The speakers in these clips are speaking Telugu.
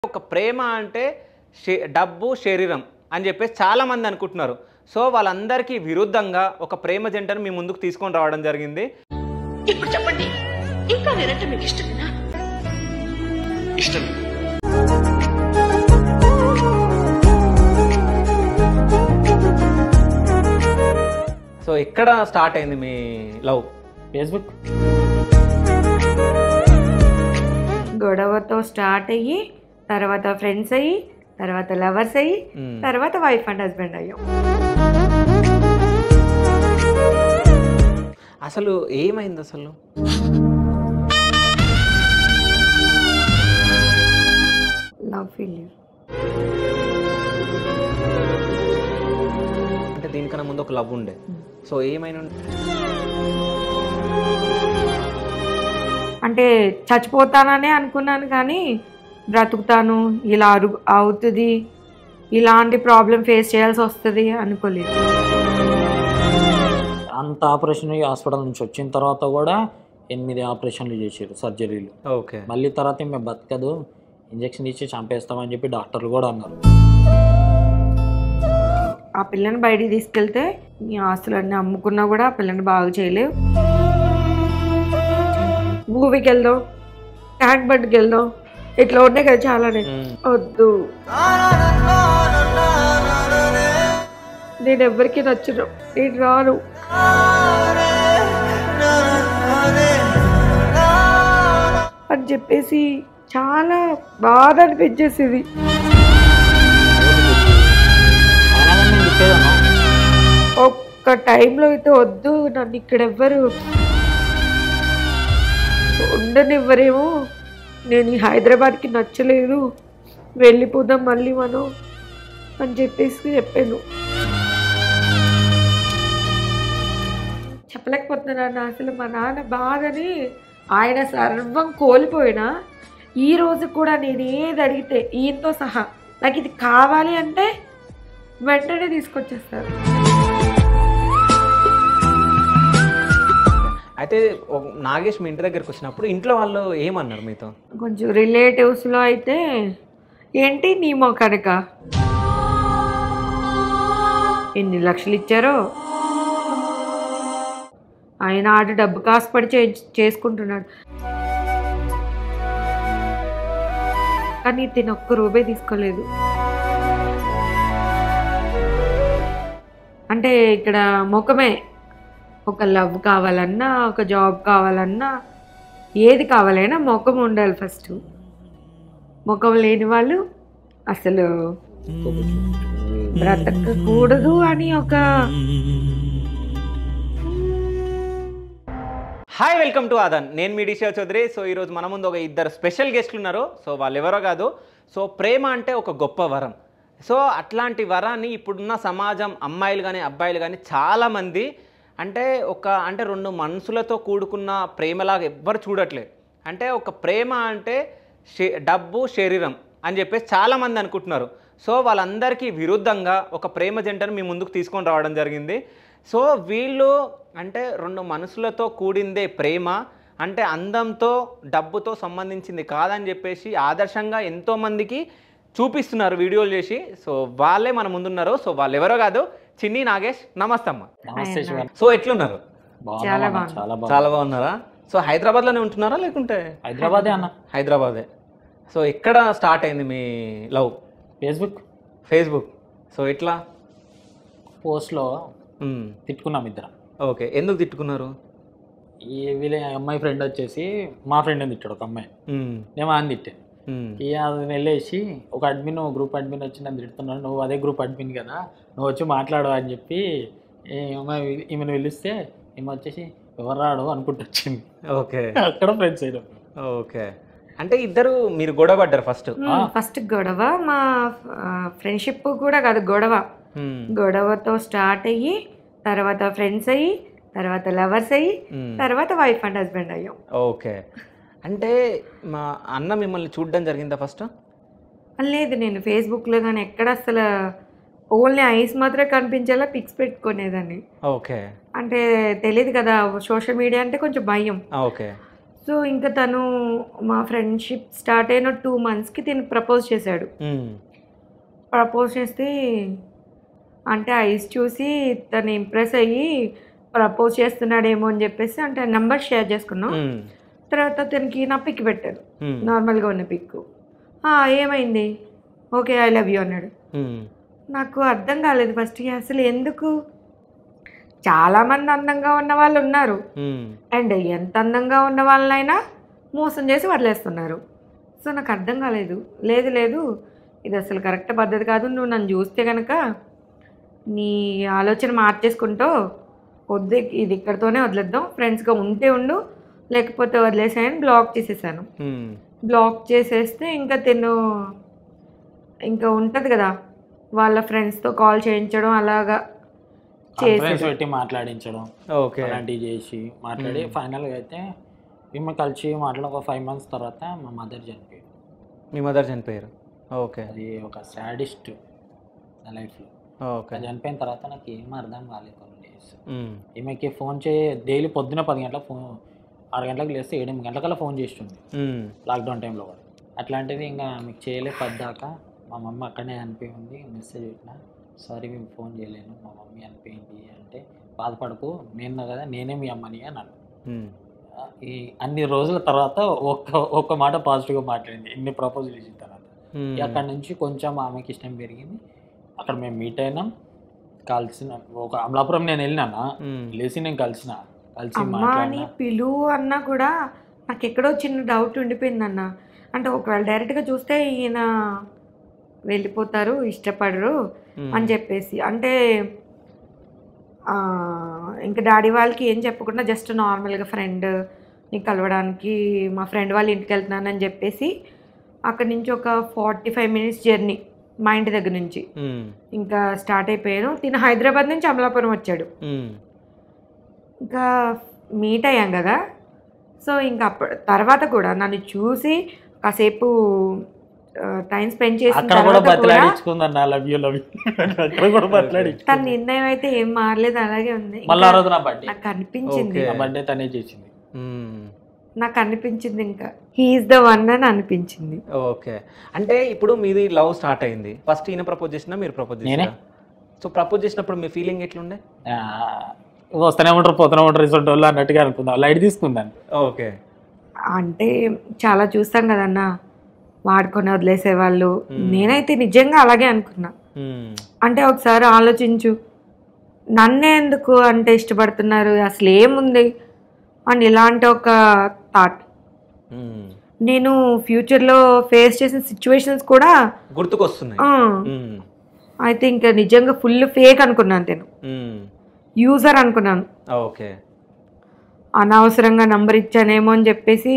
ఒక ప్రేమ అంటే శే- డబ్బు శరీరం అని చెప్పేసి చాలా మంది అనుకుంటున్నారు సో వాళ్ళందరికీ విరుద్ధంగా ఒక ప్రేమ జంటను మీ ముందుకు తీసుకొని రావడం జరిగింది ఇప్పుడు చెప్పండి ఇంకా నేనంటే మీకు ఇష్టమేనా ఇష్టం సో ఎక్కడ స్టార్ట్ అయింది మీ లవ్ ఫేస్బుక్ గొడవతో స్టార్ట్ అయ్యి తర్వాత ఫ్రెండ్స్ అయ్యి తర్వాత లవర్స్ అయ్యి మ్మ్. తర్వాత వైఫ్ అండ్ హస్బెండ్ అయ్యాం అసలు ఏమైంది అసలు లవ్ ఫెయిల్యూర్ అంటే దీనికన్నా ముందు ఒక లవ్ ఉండే సో ఏమైనా అంటే చచ్చిపోతాననే అనుకున్నాను కానీ బ్రతుకుతాను ఇలా అరు అవుతుంది ఇలాంటి ప్రాబ్లం ఫేస్ చేయాల్సి వస్తుంది అనుకోలేదు అంత ఆపరేషన్ హాస్పిటల్ నుంచి వచ్చిన తర్వాత కూడా ఎనిమిది ఆపరేషన్లు చేశారు సర్జరీలు ఓకే మళ్ళీ తర్వాత మేము బతకదు ఇంజక్షన్ ఇచ్చి చంపేస్తామని చెప్పి డాక్టర్లు కూడా అన్నారు ఆ పిల్లని బయటికి తీసుకెళ్తే నీ ఆస్తులన్నీ అమ్ముకున్నా కూడా ఆ పిల్లని బాగు చేయలేవు మూవీకి వెళ్దాం ట్యాంక్ బండ్కి వెళ్దాం ఇట్లా ఉన్నాయి కదా చాలానే మ్మ్. వద్దు నేను ఎవరికి నచ్చను నేను రాను అని చెప్పేసి చాలా బాధ అనిపించేసింది అయినా కానీ నేను చెప్పేదన్నా ఒక్క టైంలో అయితే వద్దు నన్ను ఇక్కడ ఎవ్వరు ఉండనివ్వరేమో నేను ఈ హైదరాబాద్కి నచ్చలేదు వెళ్ళిపోదాం మళ్ళీ మనం అని చెప్పేసి చెప్పాను చెప్పలేకపోతున్నాను అసలు మా నాన్న బాధని ఆయన సర్వం కోల్పోయినా ఈ రోజు కూడా నేను ఏది అడిగితే ఈయనతో సహా నాకు ఇది కావాలి అంటే వెంటనే తీసుకొచ్చేస్తారు అయితే ఒక- నాగేష్ మీ ఇంటి దగ్గరికి వచ్చినప్పుడు ఇంట్లో వాళ్ళు ఏమన్నారు మీతో కొంచెం రిలేటివ్స్లో అయితే ఏంటి నీ మొక్కనక ఎన్ని లక్షలు ఇచ్చారో ఆయన ఆడు డబ్బు కాసుపడి చే చేసుకుంటున్నాడు కానీ తిని ఒక్క రూపాయి తీసుకోలేదు అంటే ఇక్కడ ముఖమే ఒక లవ్ కావాలన్నా ఒక జాబ్ కావాలన్నా ఏది కావాలైనా ముఖం ఉండాలి ఫస్ట్ ముఖం లేని వాళ్ళు అసలు బ్రతకకూడదు అని ఒక హాయ్ వెల్కమ్ టు ఆదన్ నేను మీ డిషా చౌదరి సో ఈరోజు మన ముందు ఒక ఇద్దరు స్పెషల్ గెస్ట్లు ఉన్నారు సో వాళ్ళు ఎవరో కాదు సో ప్రేమ అంటే ఒక గొప్ప వరం సో అట్లాంటి వరాన్ని ఇప్పుడున్న సమాజం అమ్మాయిలు కానీ అబ్బాయిలు కానీ చాలామంది అంటే ఒక అంటే రెండు మనసులతో కూడుకున్న ప్రేమలాగా ఎవ్వరు చూడట్లేదు అంటే ఒక ప్రేమ అంటే శే- డబ్బు శరీరం అని చెప్పేసి చాలామంది అనుకుంటున్నారు సో వాళ్ళందరికీ విరుద్ధంగా ఒక ప్రేమ జంటను మీ ముందుకు తీసుకొని రావడం జరిగింది సో వీళ్ళు అంటే రెండు మనసులతో కూడిందే ప్రేమ అంటే అందంతో డబ్బుతో సంబంధించింది కాదని చెప్పేసి ఆదర్శంగా ఎంతోమందికి చూపిస్తున్నారు వీడియోలు చేసి సో వాళ్ళే మన ముందున్నారు సో వాళ్ళు ఎవరో కాదు చిన్ని నాగేష్ నమస్తమ్మ నమస్తే శివ సో ఎట్లున్నారు బాగున్నా చాలా అన్న, బాగున్నా. చాలా బాగున్నా చాలా బాగున్నారా సో హైదరాబాద్లోనే ఉంటున్నారా లేకుంటే హైదరాబాదే అన్న హైదరాబాదే సో ఎక్కడ స్టార్ట్ అయింది మీ లవ్ ఫేస్బుక్ ఫేస్బుక్ సో ఎట్లా పోస్ట్లో మ్మ్. తిట్టుకున్నాం ఇద్దరం ఓకే ఎందుకు తిట్టుకున్నారు ఈ వీళ్ళ అమ్మాయి ఫ్రెండ్ వచ్చేసి మా ఫ్రెండ్ అని తిట్టాడు ఒక అమ్మాయి మ్మ్. నేను అని తిట్టాను మ్మ్. ఇక అది వెళ్ళేసి ఒక అడ్మిన్ గ్రూప్ అడ్మిన్ వచ్చి నన్ను తిడుతున్నాడు నువ్వు అదే గ్రూప్ అడ్మిన్ కదా నువ్వు వచ్చి మాట్లాడు అని చెప్పి ఈ అమ్మాయి పిలి- ఈమెను పిలిస్తే ఈమె వచ్చేసి ఎవరు రాడు అనుకుంటూ వచ్చింది ఓకే అక్కడ ఫ్రెండ్స్ అయినాం ఓకే అంటే ఇద్దరు మీరు గొడవ పడ్డారు ఫస్ట్ ఫస్ట్ గొడవ మా ఫ్రెండ్షిప్ కూడా కాదు గొడవ గొడవతో స్టార్ట్ అయ్యి తర్వాత ఫ్రెండ్స్ అయ్యి తర్వాత లవర్స్ అయ్యి తర్వాత వైఫ్ అండ్ హస్బెండ్ అయ్యాం ఓకే అంటే మా అన్న మిమ్మల్ని చూడడం జరిగిందా ఫస్ట్ లేదు నేను ఫేస్బుక్లో కానీ ఎక్కడ అసలు ఓన్లీ ఐస్ మాత్రమే కనిపించేలా పిక్స్ పెట్టుకునేదాన్ని ఓకే అంటే తెలియదు కదా సోషల్ మీడియా అంటే కొంచెం భయం ఓకే సో ఇంకా తను మా ఫ్రెండ్షిప్ స్టార్ట్ అయిన టూ మంత్స్కి తిను ప్రపోజ్ చేశాడు ఉమ్. ప్రపోజ్ చేస్తే అంటే ఐస్ చూసి తను ఇంప్రెస్ అయ్యి ప్రపోజ్ చేస్తున్నాడేమో అని చెప్పేసి అంటే నెంబర్ షేర్ చేసుకున్నాం ఉమ్. తర్వాత తనకి నా పిక్ పెట్టాడు ఉమ్. నార్మల్గా ఉన్న పిక్ ఏమైంది ఓకే ఐ లవ్ యూ అన్నాడు ఉమ్. నాకు అర్థం కాలేదు ఫస్ట్ అసలు ఎందుకు చాలామంది అందంగా ఉన్న వాళ్ళు ఉన్నారు ఉమ్. అండ్ ఎంత అందంగా ఉన్న వాళ్ళనైనా మోసం చేసి వదిలేస్తున్నారు సో నాకు అర్థం కాలేదు లేదు లేదు ఇది అసలు కరెక్ట్ పద్ధతి కాదు నువ్వు నన్ను చూస్తే కనుక నీ ఆలోచన మార్చేసుకుంటూ వద్దు ఇది ఇక్కడితోనే వదిలేద్దాం ఫ్రెండ్స్గా ఉంటే ఉండు లేకపోతే వదిలేసాయని బ్లాక్ చేసేసాను ఉమ్. బ్లాక్ చేసేస్తే ఇంకా తిను ఇంకా ఉంటుంది కదా వాళ్ళ ఫ్రెండ్స్తో కాల్ చేయించడం అలాగా కాన్ఫరెన్స్ చేసేది పెట్టి మాట్లాడించడం ఓకే అలాంటివి చేసి మాట్లాడి Hmm. ఫైనల్గా అయితే మేము కలిసి మాట్లాడి ఒక ఫైవ్ మంత్స్ తర్వాత మా మదర్ చనిపోయింది మీ మదర్ చనిపోయారు ఓకే అది ఒక సాడిస్ట్ నా లైఫ్లో ఓకే చనిపోయిన తర్వాత నాకు ఏం అర్థం కాలేదు కొన్ని డేస్ ఉమ్. ఈమెకి ఫోన్ చే డైలీ పొద్దున పది గంటలకు ఫోన్ ఆరు గంటలకు లేస్తే ఏడు గంటలకల్లా ఫోన్ చేస్తుంది ఉమ్. లాక్డౌన్ టైంలో కూడా అట్లాంటిది ఇంకా మీకు చేయలే పద్దాక మా మమ్మీ అక్కడనే చనిపోయి ఉంది మెసేజ్ పెట్టిన సారీ మేము ఫోన్ చేయలేను మా మమ్మీ చనిపోయింది అంటే బాధపడకు నేను కదా నేనే మీ అమ్మని అని అన్నాను ఉమ్. ఆ, ఈ అన్ని రోజుల తర్వాత ఒక్క ఒక్క మాట పాజిటివ్గా మాట్లాడింది ఇన్ని ప్రపోజల్ ఇచ్చిన తర్వాత ఉమ్. ఇక అక్కడ నుంచి కొంచెం ఆమెకి ఇష్టం పెరిగింది అక్కడ మేము మీట్ అయినాం కలిసిన ఒక అమలాపురం నేను వెళ్ళినానా ఉమ్. లేచి నేను కలిసిన కలిసి అమ్మ అని మాట్లాడినా పిలువు అన్నా కూడా నాకు ఎక్కడో చిన్న డౌట్ ఉండిపోయిందన్న అంటే ఒకవేళ డైరెక్ట్గా చూస్తే ఈయన వెళ్ళిపోతారు ఇష్టపడరు ఉమ్. అని చెప్పేసి అంటే ఆ, ఇంకా డాడీ వాళ్ళకి ఏం చెప్పకుండా జస్ట్ నార్మల్గా ఫ్రెండ్ ని కలవడానికి మా ఫ్రెండ్ వాళ్ళ ఇంటికి వెళ్తున్నానని చెప్పేసి అక్కడి నుంచి ఒక ఫార్టీ ఫైవ్ మినిట్స్ జర్నీ మా ఇంటి దగ్గర నుంచి ఉమ్. ఇంకా స్టార్ట్ అయిపోయాను తిన హైదరాబాద్ నుంచి అమలాపురం వచ్చాడు ఉమ్. ఇంకా మీట్ అయ్యాం కదా సో ఇంకా అప్ప తర్వాత కూడా నన్ను చూసి కాసేపు టైం స్పెండ్ చేసిన అక్కడ కూడా తర్వాత కూడా బతిలాడించుకుందన్న లవ్ యూ లవ్ యూ అక్కడ కూడా తన బతిలాడించుకుంది నిర్ణయం అయితే ఏం మారలేదు అలాగే ఉంది మళ్ళీ ఆ ఇంకా రోజు నా బర్త్డే నాకు అనిపించింది Okay. నా బర్త్డే తనే చేసింది ఉమ్. నాకు అనిపించింది ఇంకా హీఈస్ ద వన్ అని అనిపించింది ఓకే అంటే ఇప్పుడు మీది లవ్ స్టార్ట్ అయింది ఫస్ట్ ఈయన ప్రపోజ్ చేసినా మీరు ప్రపోజ్ నేనే. చేసినా సో ప్రపోజ్ చేసినప్పుడు మీ ఫీలింగ్ ఎట్లుండే ఆ, వస్తూనే ఉంటారు పోతూనే ఉంటారు రిజల్ట్ వాళ్ళు అన్నట్టుగా అనుకుందాం లైట్ తీసుకుందాను ఓకే అంటే చాలా చూస్తాం కదన్నా వాడుకొని వదిలేసేవాళ్ళు Hmm. నేనైతే నిజంగా అలాగే అనుకున్నా ఉమ్. అంటే ఒకసారి ఆలోచించు నన్నే ఎందుకు అంటే ఇష్టపడుతున్నారు అసలు ఏముంది అని ఇలాంటి ఒక థాట్ ఉమ్. నేను ఫ్యూచర్లో ఫేస్ చేసిన సిచ్యువేషన్స్ కూడా గుర్తుకొస్తున్నాయి ఆ, ఉమ్. అయితే ఇంకా నిజంగా ఫుల్ ఫేక్ అనుకున్నాను నేను ఉమ్. యూజర్ అనుకున్నాను ఓకే అనవసరంగా నంబర్ ఇచ్చానేమో అని చెప్పేసి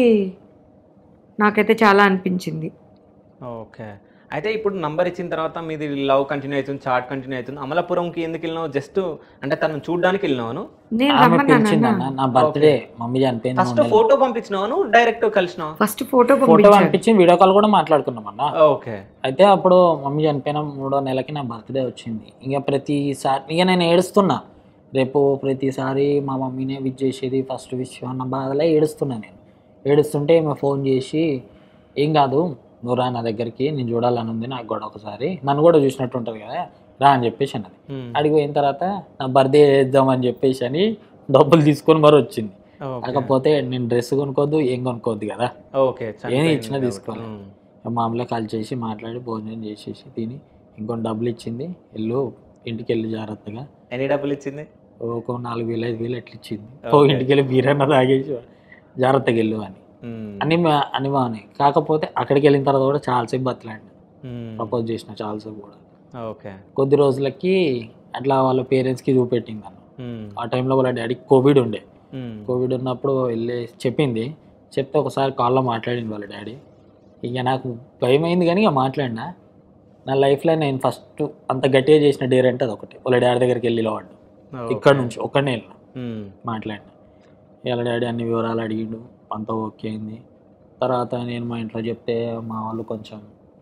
నాకైతే చాలా అనిపించింది ఓకే అయితే ఇప్పుడు నంబర్ ఇచ్చిన తర్వాత మీది లవ్ కంటిన్యూ అవుతుంది చాట్ కంటిన్యూ అవుతుంది అమలాపురంకి ఎందుకు వెళ్ళినావు జస్ట్ అంటే తను చూడడానికి వెళ్ళినావు నేను ఆమె పిలిచిందన్న రమ్మన్నాను నా బర్త్డే మమ్మీ చనిపోయింది ఫస్ట్ ఫోటో పంపించినావు డైరెక్ట్ కలిసినావు ఫస్ట్ ఫోటో ఫోటో పంపించాను పంపించి వీడియో కాల్ కూడా మాట్లాడుకున్నాం అన్న ఓకే అయితే అప్పుడు మమ్మీ చనిపోయిన మూడో నెలకి నా బర్త్డే వచ్చింది ఇక ప్రతిసారి ఇక నేను ఏడుస్తున్నా రేపు ప్రతిసారి మా మమ్మీనే విజ్ చేసేది ఫస్ట్ విష్ అన్న బాధలే ఏడుస్తున్నా నేను ఏడుస్తుంటే ఈమె ఫోన్ చేసి ఏం కాదు నువ్వు రా నా దగ్గరికి నేను చూడాలని ఉంది నాకు కూడా ఒకసారి నన్ను కూడా చూసినట్టు ఉంటుంది కదా రా అని చెప్పేసి అన్నది ఉమ్. అడిగి పోయిన తర్వాత నా బర్త్డే చేద్దామని చెప్పేసి అని డబ్బులు తీసుకొని మరి వచ్చింది ఓకే. కాకపోతే నేను డ్రెస్ కొనుక్కోవద్దు ఏం కొనుక్కోవద్దు కదా ఓకే ఏది చనిపోయింది ఇచ్చినా కాబట్టి. తీసుకోవాలి. ఉమ్. మామూలుగా కాల్ చేసి మాట్లాడి భోజనం చేసేసి తిని ఇంకొన్ని డబ్బులు ఇచ్చింది వెళ్ళు ఇంటికి వెళ్ళి జాగ్రత్తగా ఎన్ని డబ్బులు ఇచ్చింది ఒక నాలుగు వేలు ఐదు వేలు అట్లా ఇచ్చింది ఓ Okay. ఇంటికి వెళ్ళి బీరన్న తాగేసి జాగ్రత్తగా వెళ్ళు అని ఉమ్. అని మా- అని బాగున్నాయి కాకపోతే అక్కడికి వెళ్ళిన తర్వాత కూడా చాలాసేపు బతలాండి ఉమ్. ప్రపోజ్ చేసిన చాలాసేపు కూడా ఓకే కొద్ది రోజులకి అట్లా వాళ్ళ పేరెంట్స్కి చూపెట్టింది అన్న ఉమ్. ఆ టైంలో వాళ్ళ డాడీకి కోవిడ్ ఉండే ఉమ్. కోవిడ్ ఉన్నప్పుడు వెళ్ళి చెప్పింది చెప్తే ఒకసారి కాల్లో మాట్లాడింది వాళ్ళ డాడీ ఇక నాకు భయం అయింది కానీ ఇక మాట్లాడినా నా లైఫ్లో నేను ఫస్ట్ అంత గట్టిగా చేసిన డేర్ అంటే అది ఒకటి వాళ్ళ డాడీ దగ్గరికి వెళ్ళి వాడు ఓకే. ఇక్కడ నుంచి ఒక్కడనే వెళ్ళిన ఉమ్. మాట్లాడిన వాళ్ళ డాడీ అన్ని వివరాలు అడిగిండు అంతా ఓకే అయింది తర్వాత నేను మా ఇంట్లో చెప్తే మా వాళ్ళు కొంచెం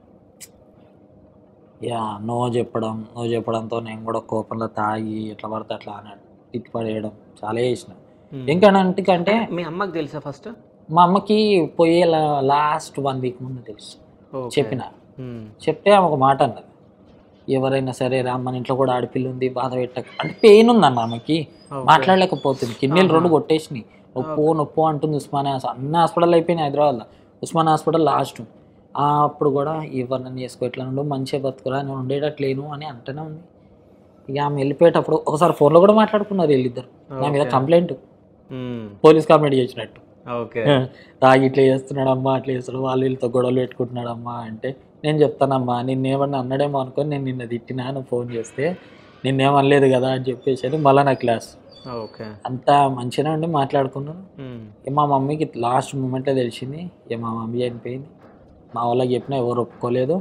యా నో చెప్పడం నో చెప్పడంతో నేను కూడా కోపంలో తాగి ఎట్లా పడితే అట్లా అన్నాడు తిట్టి పడేయడం చాలా చేసిన ఉమ్. ఇంకంటే అంటే మీ అమ్మకి తెలుసా ఫస్ట్ మా అమ్మకి పోయే లాస్ట్ వన్ వీక్ ముందు తెలుసు ఓకే. చెప్పిన ఉమ్. చెప్తే ఆమె ఒక మాట అన్నది ఎవరైనా సరే రా మన ఇంట్లో కూడా ఆడపిల్ల ఉంది బాధ పెట్టక అంటే పెయిన్ ఉందన్న ఆమెకి ఓకే. మాట్లాడలేకపోతుంది కిడ్నీలు రెండు కొట్టేసినాయి నొప్పు నొప్పు అంటుంది ఉస్మానియా హాస్- అన్ని హాస్పిటల్ అయిపోయినాయి హైదరాబాద్లో ఉస్మాన్ హాస్పిటల్ లాస్ట్ అప్పుడు కూడా ఎవరిని చేసుకో ఇట్లా నుండు మంచిగా బతుకురా నేను ఉండేటట్లేను అని అంటూనే ఉంది ఇక ఆమె వెళ్ళిపోయేటప్పుడు ఒకసారి ఫోన్లో కూడా మాట్లాడుకున్నారు వీళ్ళిద్దరు నా మీద ఓకే. కంప్లైంట్ ఉమ్. పోలీస్ కంప్లైంట్ చేసినట్టు ఓకే తాగి ఇట్లా చేస్తున్నాడమ్మా అట్లా చేస్తున్నాడు వాళ్ళు వీళ్ళతో గొడవలు పెట్టుకుంటున్నాడమ్మా అంటే నేను చెప్తానమ్మా నిన్నేమన్నా అన్నాడేమో అనుకొని నేను నిన్న తిట్టినా నువ్వు ఫోన్ చేస్తే నిన్నేమనలేదు కదా అని చెప్పేసి అని మళ్ళీ నా క్లాస్ ఓకే అంత మంచిగా ఉండి మాట్లాడుకున్నాను ఉమ్. ఇక మా మమ్మీకి లాస్ట్ మూమెంట్లో తెలిసింది ఇక మా మమ్మీ చనిపోయింది మా వాళ్ళకి చెప్పినా ఎవరు ఒప్పుకోలేదు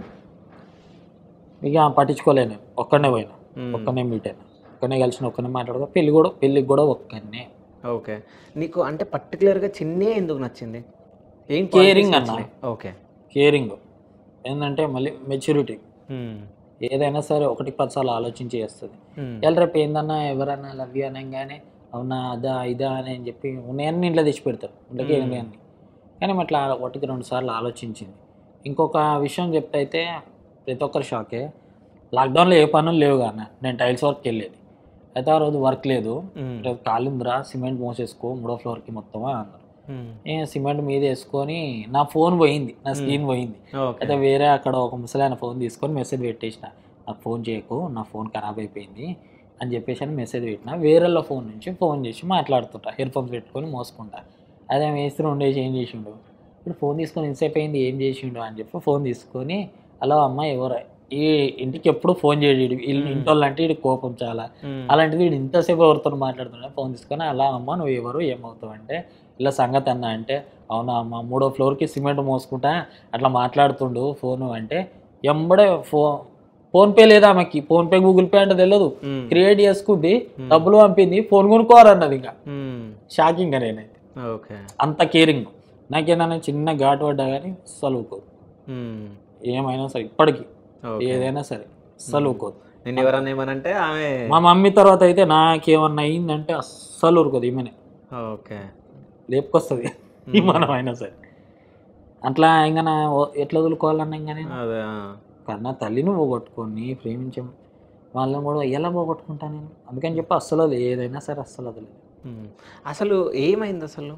ఇక పట్టించుకోలేను ఒక్కనే పోయినా ఉమ్. ఒక్కనే మీట్ అయినా ఒక్కనే కలిసిన ఒక్కనే మాట్లాడుకో పెళ్ళి కూడా పెళ్ళికి కూడా ఒక్కనే ఓకే నీకు అంటే పర్టికులర్గా చిన్నే ఎందుకు నచ్చింది ఏం Caring qualities అన్న. నచ్చినాయి? ఓకే కేరింగ్ ఏంటంటే మళ్ళీ మెచ్యూరిటీ ఉమ్. ఏదైనా సరే ఒకటి పది సార్లు ఆలోచించి చేస్తుంది ఉమ్. ఎలా రేపు ఏందన్నా ఎవరన్నా లవ్ యూ అనగానే అవునా అదా ఇదా అని అని చెప్పి ఉన్నాయన్నీ ఇంట్లో తెచ్చి పెడతారు ఇంట్లోకి మ్మ్. ఏమి అన్ని కానీ అట్లా ఒకటికి రెండు సార్లు ఆలోచించింది ఇంకొక విషయం చెప్తే అయితే ప్రతి ఒక్కరు షాకే లాక్డౌన్లో ఏ పనులు లేవు కానీ నేను టైల్స్ వర్క్కి వెళ్ళేది అయితే ఆ రోజు వర్క్ లేదు ఉమ్. రేపు కాలిందిరా సిమెంట్ మోసేసుకో మూడో ఫ్లోర్కి మొత్తం అని అన్నారు ఉమ్. నేను సిమెంట్ మీద వేసుకొని నా ఫోన్ పోయింది నా స్క్రీన్ పోయింది ఓకే అయితే వేరే అక్కడ ఒక ముసలాయన ఫోన్ తీసుకొని మెసేజ్ పెట్టేసిన నాకు ఫోన్ చేయకు నా ఫోన్ ఖరాబ్ అయిపోయింది అని చెప్పేసి అని మెసేజ్ పెట్టిన వేరేళ్ళ ఫోన్ నుంచి ఫోన్ చేసి మాట్లాడుతుంటా ఇయర్ ఫోన్స్ పెట్టుకొని మోసుకుంటా అదే వేస్తూ ఉండేసి ఏం చేసిండు ఇప్పుడు ఫోన్ తీసుకొని ఇంతసేపు అయింది ఏం చేసిండు అని చెప్పి ఫోన్ తీసుకొని అలా అమ్మ ఎవరు ఈ ఇంటికి ఎప్పుడు ఫోన్ చేయడు వీళ్ళు ఇంటి వాళ్ళు అంటే వీడికి కోపం చాలా ఉమ్. అలాంటిది వీడు ఇంతసేపు ఎవరితో మాట్లాడుతున్నా ఫోన్ తీసుకొని అలా అమ్మ నువ్వు ఎవరు ఏమవుతావు అంటే ఇలా సంగతి అన్న అంటే అవునా అమ్మ మూడో ఫ్లోర్కి సిమెంట్ మోసుకుంటా అట్లా మాట్లాడుతుండు ఫోను అంటే ఎంబడే ఫో ఫోన్పే లేదా ఆమెకి ఫోన్పే గూగుల్ పే అంటే తెలియదు ఉమ్. క్రియేట్ చేసుకుంది డబ్బులు పంపింది ఫోన్ కొనుక్కోవాలన్నది ఇంకా ఉమ్. షాకింగ్ నేనైతే ఓకే అంత కేరింగ్ నాకేదైనా చిన్న ఘాటు పడ్డా కానీ సలువుకోదు ఉమ్. ఏమైనా సరే ఇప్పటికీ ఓకే. ఏదైనా సరే సలువుకోదు నిన్ను ఎవరన్నా ఏమనంటే ఆమె మా మమ్మీ తర్వాత అయితే నాకేమన్నా అయిందంటే అస్సలు ఊరుకోదు ఈమెనే ఓకే లేపుకొస్తుంది మనం అయినా సరే అట్లా ఇంకా నా ఓ- ఎట్లా వదులుకోవాలన్నా ఇంకా నేను అదే ఆ. కన్నా తల్లిని పోగొట్టుకొని ప్రేమించం వాళ్ళని కూడా ఎలా పోగొట్టుకుంటా నేను అందుకని చెప్పి అస్సలు వదిలే- ఏదైనా సరే అస్సలు వదిలేదు ఉమ్. అసలు ఏమైంది అసలు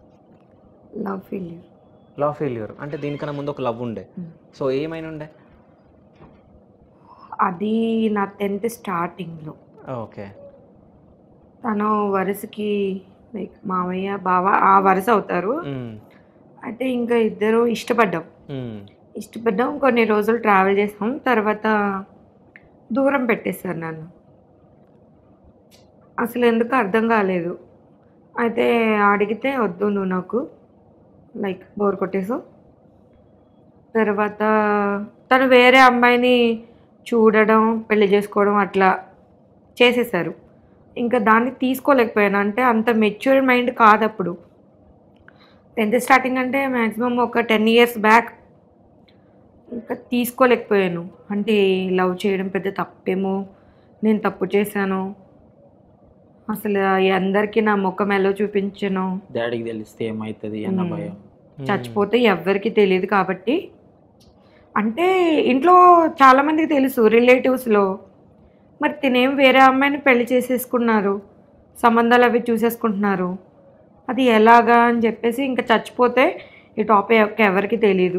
లవ్ ఫెయిల్యూర్ లవ్ ఫెయిల్యూర్ అంటే దీనికన్నా ముందు ఒక లవ్ ఉండే ఉమ్. సో ఏమైనా ఉండే అది నా టెన్త్ స్టార్టింగ్లో ఓకే తను వరుసకి లైక్ మామయ్య బావ ఆ వరుస అవుతారు ఉమ్. అయితే ఇంకా ఇద్దరు ఇష్టపడ్డాం ఉమ్. ఇష్టపడ్డాం కొన్ని రోజులు ట్రావెల్ చేసాం తర్వాత దూరం పెట్టేశారు నన్ను అసలు ఎందుకు అర్థం కాలేదు అయితే అడిగితే వద్దు నువ్వు నాకు లైక్ బోర్ కొట్టేసు తర్వాత తను వేరే అమ్మాయిని చూడడం పెళ్లి చేసుకోవడం అట్లా చేసేసారు ఇంకా దాన్ని తీసుకోలేకపోయాను అంటే అంత మెచ్యూర్ మైండ్ కాదు అప్పుడు టెన్త్ స్టార్టింగ్ అంటే మ్యాక్సిమం ఒక టెన్ ఇయర్స్ బ్యాక్ ఇంకా తీసుకోలేకపోయాను అంటే లవ్ చేయడం పెద్ద తప్పేమో నేను తప్పు చేశాను అసలు అందరికీ నా ముఖం ఎలా చూపించను డాడీకి తెలిస్తే ఏమవుతుంది అన్న మ్మ్. భయం చచ్చిపోతే ఎవ్వరికి తెలియదు కాబట్టి అంటే ఇంట్లో చాలామందికి తెలుసు రిలేటివ్స్లో మరి తినేం వేరే అమ్మాయిని పెళ్లి చేసేసుకున్నారు సంబంధాలు అవి చూసేసుకుంటున్నారు అది ఎలాగా అని చెప్పేసి ఇంకా చచ్చిపోతే ఈ టాపిక్ ఎవరికి తెలియదు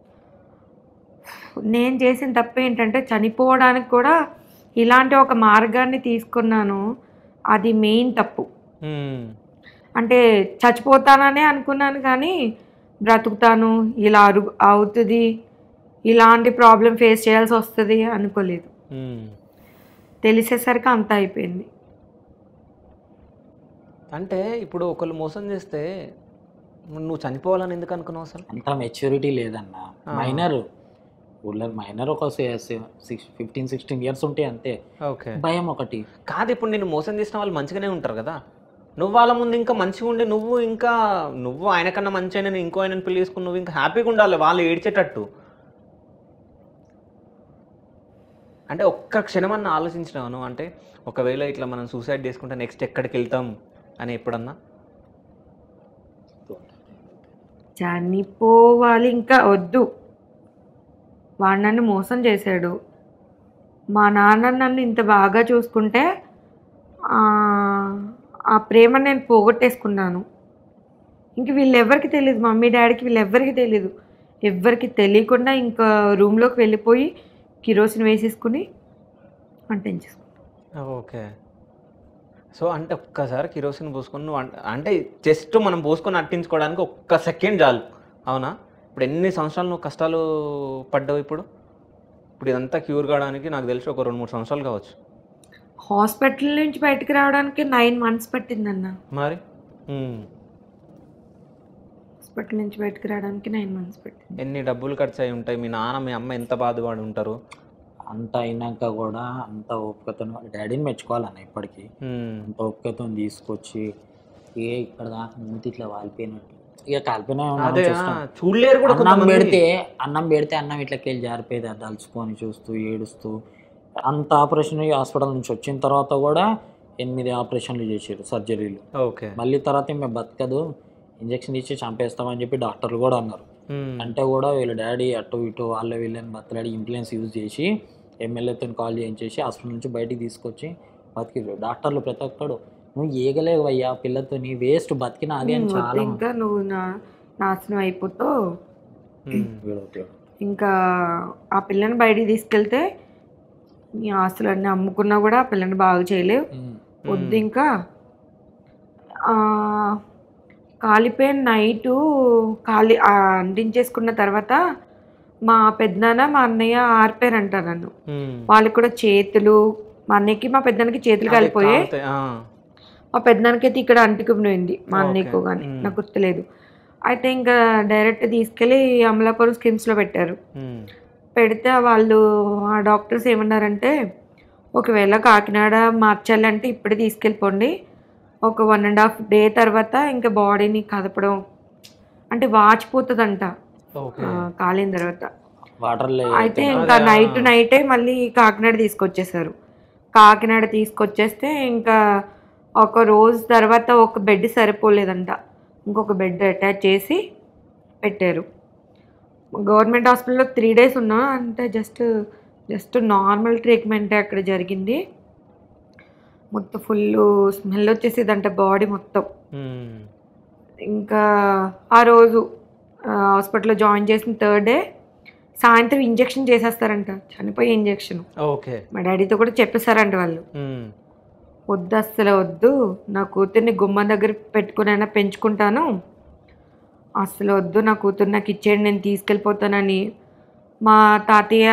నేను చేసిన తప్పు ఏంటంటే చనిపోవడానికి కూడా ఇలాంటి ఒక మార్గాన్ని తీసుకున్నాను అది మెయిన్ తప్పు ఉమ్. అంటే చచ్చిపోతాననే అనుకున్నాను కానీ బ్రతుకుతాను ఇలా అరు అవుతుంది ఇలాంటి ప్రాబ్లం ఫేస్ చేయాల్సి వస్తుంది అనుకోలేదు ఉమ్. తెలిసేసరికి అంత అయిపోయింది అంటే ఇప్పుడు ఒకళ్ళు మోసం చేస్తే నువ్వు చనిపోవాలని ఎందుకు అనుకున్నావు అసలు అంత మెచ్యూరిటీ లేదన్న ఆ. మైనర్ ఊళ్ళో మైనర్ ఒక సిక్స్ ఫిఫ్టీన్ సిక్స్టీన్ ఇయర్స్ ఉంటే అంతే ఓకే భయం ఒకటి కాదు ఇప్పుడు నేను మోసం చేసిన వాళ్ళు మంచిగానే ఉంటారు కదా నువ్వు వాళ్ళ ముందు ఇంకా మంచిగా ఉండి నువ్వు ఇంకా నువ్వు ఆయన కన్నా మంచి అయినా ఇంకో ఆయన పెళ్లి చేసుకుని నువ్వు ఇంకా హ్యాపీగా ఉండాలి వాళ్ళు ఏడ్చేటట్టు అంటే ఒక్క క్షణమన్నా ఆలోచించినావు నువ్వు అంటే ఒకవేళ ఇట్లా మనం సూసైడ్ చేసుకుంటే నెక్స్ట్ ఎక్కడికి వెళ్తాం అని ఎప్పుడన్నా చనిపోవాలి ఇంకా వద్దు వాడు నన్ను మోసం చేశాడు మా నాన్న నన్ను ఇంత బాగా చూసుకుంటే ఆ, ఆ ప్రేమ నేను పోగొట్టేసుకున్నాను ఇంక వీళ్ళెవ్వరికి తెలియదు మమ్మీ డాడీకి వీళ్ళెవ్వరికి తెలియదు ఎవ్వరికి తెలియకుండా ఇంకా రూమ్లోకి వెళ్ళిపోయి కిరోసిన్ వేసేసుకుని అంటించేసుకున్నాను ఓకే సో అంటే ఒక్కసారి కిరోసిన్ పోసుకొని నువ్వు అంట- అంటే జస్ట్ మనం పోసుకొని అట్టించుకోవడానికి ఒక్క సెకండ్ చాలు అవునా ఇప్పుడు ఎన్ని సంవత్సరాలు నువ్వు కష్టాలు పడ్డావు ఇప్పుడు ఇప్పుడు ఇదంతా క్యూర్ కావడానికి నాకు తెలిసి ఒక రెండు మూడు సంవత్సరాలు కావచ్చు హాస్పిటల్ నుంచి బయటకు రావడానికి నైన్ మంత్స్ పట్టిందన్న మరి ఉమ్. హాస్పిటల్ నుంచి బయటకు రావడానికి నైన్ మంత్స్ పట్టింది ఎన్ని డబ్బులు ఖర్చు అయి ఉంటాయి మీ నాన్న మీ అమ్మ ఎంత బాధపడి ఉంటారు అంత అయినాక కూడా అంత ఓపికతో డాడీని మెచ్చుకోవాలన్న ఇప్పటికీ ఉమ్. అంత ఓపికతో తీసుకొచ్చి ఏ ఇక్కడ దాకా మూతి ఇట్లా వాలిపోయినట్టు ఇక కాలిపోయినా మనం అదే ఆ, చూస్తాం. చూడలేరు కూడా అన్నం కొంతమంది. పెడితే అన్నం పెడితే అన్నం ఇట్లకెళ్ళి జారిపోయేది అది దలుచుకొని చూస్తూ ఏడుస్తూ అంత ఆపరేషన్ హాస్పిటల్ నుంచి వచ్చిన తర్వాత కూడా ఎనిమిది ఆపరేషన్లు చేసారు సర్జరీలు ఓకే మళ్ళీ తర్వాత మేము బతకదు ఇంజక్షన్ ఇచ్చి చంపేస్తామని చెప్పి డాక్టర్లు కూడా అన్నారు ఉమ్. అంటే కూడా వీళ్ళ డాడీ అటు ఇటు వాళ్ళ వీళ్ళని బతలాడి ఇంప్లూయెన్స్ యూజ్ చేసి ఎమ్మెల్యేతో కాల్ చేయించేసి హాస్పిటల్ నుంచి బయటికి తీసుకొచ్చి బతికిరు డాక్టర్లు ప్రతి ఒక్కడు నువ్వు ఏగలేవయ్యా పిల్లతో నీ వేస్ట్ బతికిన అది అని వద్దు, చాలా ఇంకా నువ్వు నా నాశనం అయిపోతావు ఉమ్. వీడొకడు. ఇంకా ఆ పిల్లని బయటికి తీసుకెళ్తే నీ ఆస్తులన్నీ అమ్ముకున్నా కూడా ఆ పిల్లని బాగు చేయలేవు ఉమ్. వద్దు ఇంకా ఆ, కాలిపోయిన నైటు కాలి ఆ, అంటించేసుకున్న తర్వాత మా పెద్దనాన్న మా అన్నయ్య ఆరిపోయారంట నన్ను ఉమ్. వాళ్ళకి కూడా చేతులు మా అన్నయ్యకి మా పెద్దనాన్నకి చేతులు అదే కాలిపోయాయి కాలుతాయి, ఆ. మా పెద్దనాన్నకి అయితే ఇక్కడ అంటుకుపోయింది మా అన్నయ్యకు ఓకే. కానీ మ్మ్. నాకు గుర్తులేదు అయితే ఇంకా డైరెక్ట్ తీసుకెళ్ళి అమలాపురం స్కిమ్స్లో పెట్టారు ఉమ్. పెడితే వాళ్ళు ఆ డాక్టర్స్ ఏమన్నారంటే ఒకవేళ కాకినాడ మార్చాలంటే ఇప్పుడే తీసుకెళ్ళిపోండి ఒక వన్ అండ్ హాఫ్ డే తర్వాత ఇంకా బాడీని కదపడం అంటే వాచిపోతుందంట ఓకే ఆ, కాలిన తర్వాత వాటర్లో అయితే అదే, ఇంకా ఆ. నైట్ నైటే మళ్ళీ కాకినాడ తీసుకొచ్చేసారు కాకినాడ తీసుకొచ్చేస్తే ఇంకా ఒక రోజు తర్వాత ఒక బెడ్ సరిపోలేదంట ఇంకొక బెడ్ అటాచ్ చేసి పెట్టారు గవర్నమెంట్ హాస్పిటల్లో త్రీ డేస్ ఉన్నా అంటే జస్ట్ జస్ట్ నార్మల్ ట్రీట్మెంట్ అక్కడ జరిగింది మొత్తం ఫుల్ స్మెల్ వచ్చేసేదంట బాడీ మొత్తం ఉమ్. ఇంకా ఆ రోజు ఆ, హాస్పిటల్లో జాయిన్ చేసిన థర్డ్ డే సాయంత్రం ఇంజెక్షన్ చేసేస్తారంట చనిపోయే ఇంజెక్షన్ ఓకే మా డాడీతో కూడా చెప్పేశారంట వాళ్ళు ఉమ్. వద్దు అస్సలు వద్దు నా కూతుర్ని గుమ్మం దగ్గర పెట్టుకునైనా పెంచుకుంటాను అస్సలు వద్దు నా కూతురు నాకు ఇచ్చేయండి నేను తీసుకెళ్ళిపోతానని మా తాతయ్య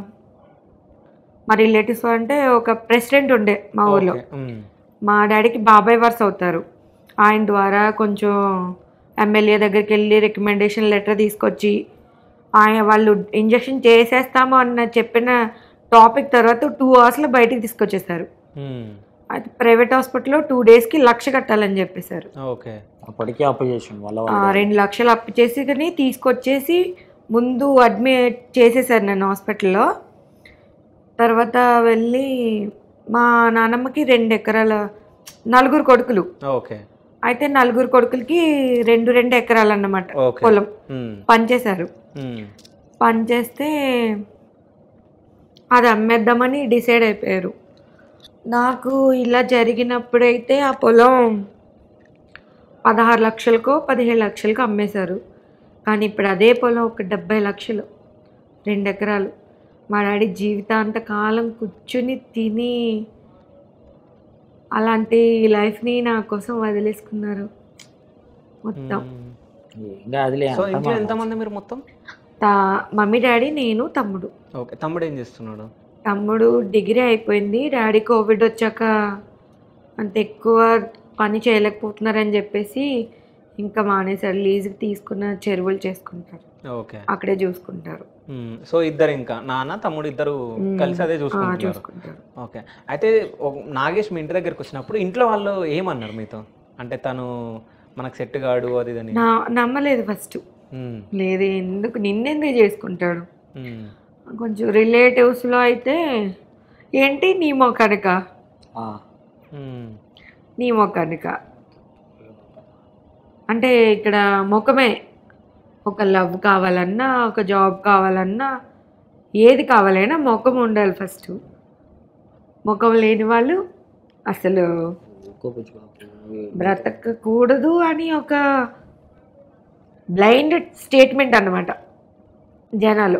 మా రిలేటివ్స్ అంటే ఒక ప్రెసిడెంట్ ఉండే మా ఊర్లో ఓకే. ఉమ్. మా డాడీకి బాబాయ్ వరుస అవుతారు ఆయన ద్వారా కొంచెం ఎమ్మెల్యే దగ్గరికి వెళ్ళి రికమెండేషన్ లెటర్ తీసుకొచ్చి ఆయన వాళ్ళు ఇంజెక్షన్ చేసేస్తాము అన్న చెప్పిన టాపిక్ తర్వాత టూ అవర్స్లో బయటికి తీసుకొచ్చేసారు ఉమ్. అయితే ప్రైవేట్ హాస్పిటల్లో టూ డేస్కి లక్ష కట్టాలని చెప్పేశారు ఓకే అప్పటికే అప్పు చేసిండు వాళ్ళ ఆ, వాళ్ళు రెండు లక్షలు అప్పు చేసి కానీ తీసుకొచ్చేసి ముందు అడ్మిట్ చేసేసారు నన్ను హాస్పిటల్లో తర్వాత వెళ్ళి మా నానమ్మకి రెండు ఎకరాల నలుగురు కొడుకులు ఓకే అయితే నలుగురు కొడుకులకి రెండు రెండు ఎకరాలు అన్నమాట ఓకే. పొలం ఉమ్. పనిచేశారు ఉమ్. పనిచేస్తే అది అమ్మేద్దామని డిసైడ్ అయిపోయారు నాకు ఇలా జరిగినప్పుడైతే ఆ పొలం పదహారు లక్షలకో పదిహేడు లక్షలకో అమ్మేశారు కానీ ఇప్పుడు అదే పొలం ఒక డెబ్బై లక్షలు రెండు ఎకరాలు మా డాడీ జీవితాంత కాలం కూర్చుని తిని అలాంటి లైఫ్ని నా కోసం వదిలేసుకున్నారు మొత్తం ఉమ్. ఏం కాదులే సో అంతా ఇంట్లో మన ఎంతమంది మీరు మొత్తం తా మమ్మీ డాడీ నేను తమ్ముడు ఓకే తమ్ముడు ఏం చేస్తున్నాడు తమ్ముడు డిగ్రీ అయిపోయింది డాడీ కోవిడ్ వచ్చాక అంత ఎక్కువ పని చేయలేకపోతున్నారని చెప్పేసి ఇంకా మానేశారు లీజుకి తీసుకున్న చెరువులు చేసుకుంటారు ఓకే అక్కడే చూసుకుంటారు ఉమ్. సో ఇద్దరు ఇంకా నాన్న తమ్ముడు ఇద్దరు ఉమ్. కలిసి అదే ఆ, చూసుకుంటున్నారు చూసుకుంటారు ఓకే అయితే ఒక- నాగేష్ మీ ఇంటి దగ్గరికి వచ్చినప్పుడు ఇంట్లో వాళ్ళు ఏమన్నారు మీతో అంటే తను మనకు సెట్ కాడు అది ఇదని నా నమ్మలేదు ఫస్ట్ ఉమ్. లేదు ఎందుకు నిన్నెందుకు చేసుకుంటాడు ఉమ్. కొంచెం రిలేటివ్స్లో అయితే ఏంటి నీ మొక్కనిక ఆ, ఉమ్. నీ మొక్కనిక అంటే ఇక్కడ ముఖమే ఒక లవ్ కావాలన్నా ఒక జాబ్ కావాలన్నా ఏది కావాలైనా ముఖం ఉండాలి ఫస్ట్ ముఖం లేని వాళ్ళు అసలు బ్రతకకూడదు అని ఒక బ్లైండ్ స్టేట్మెంట్ అన్నమాట జనాలు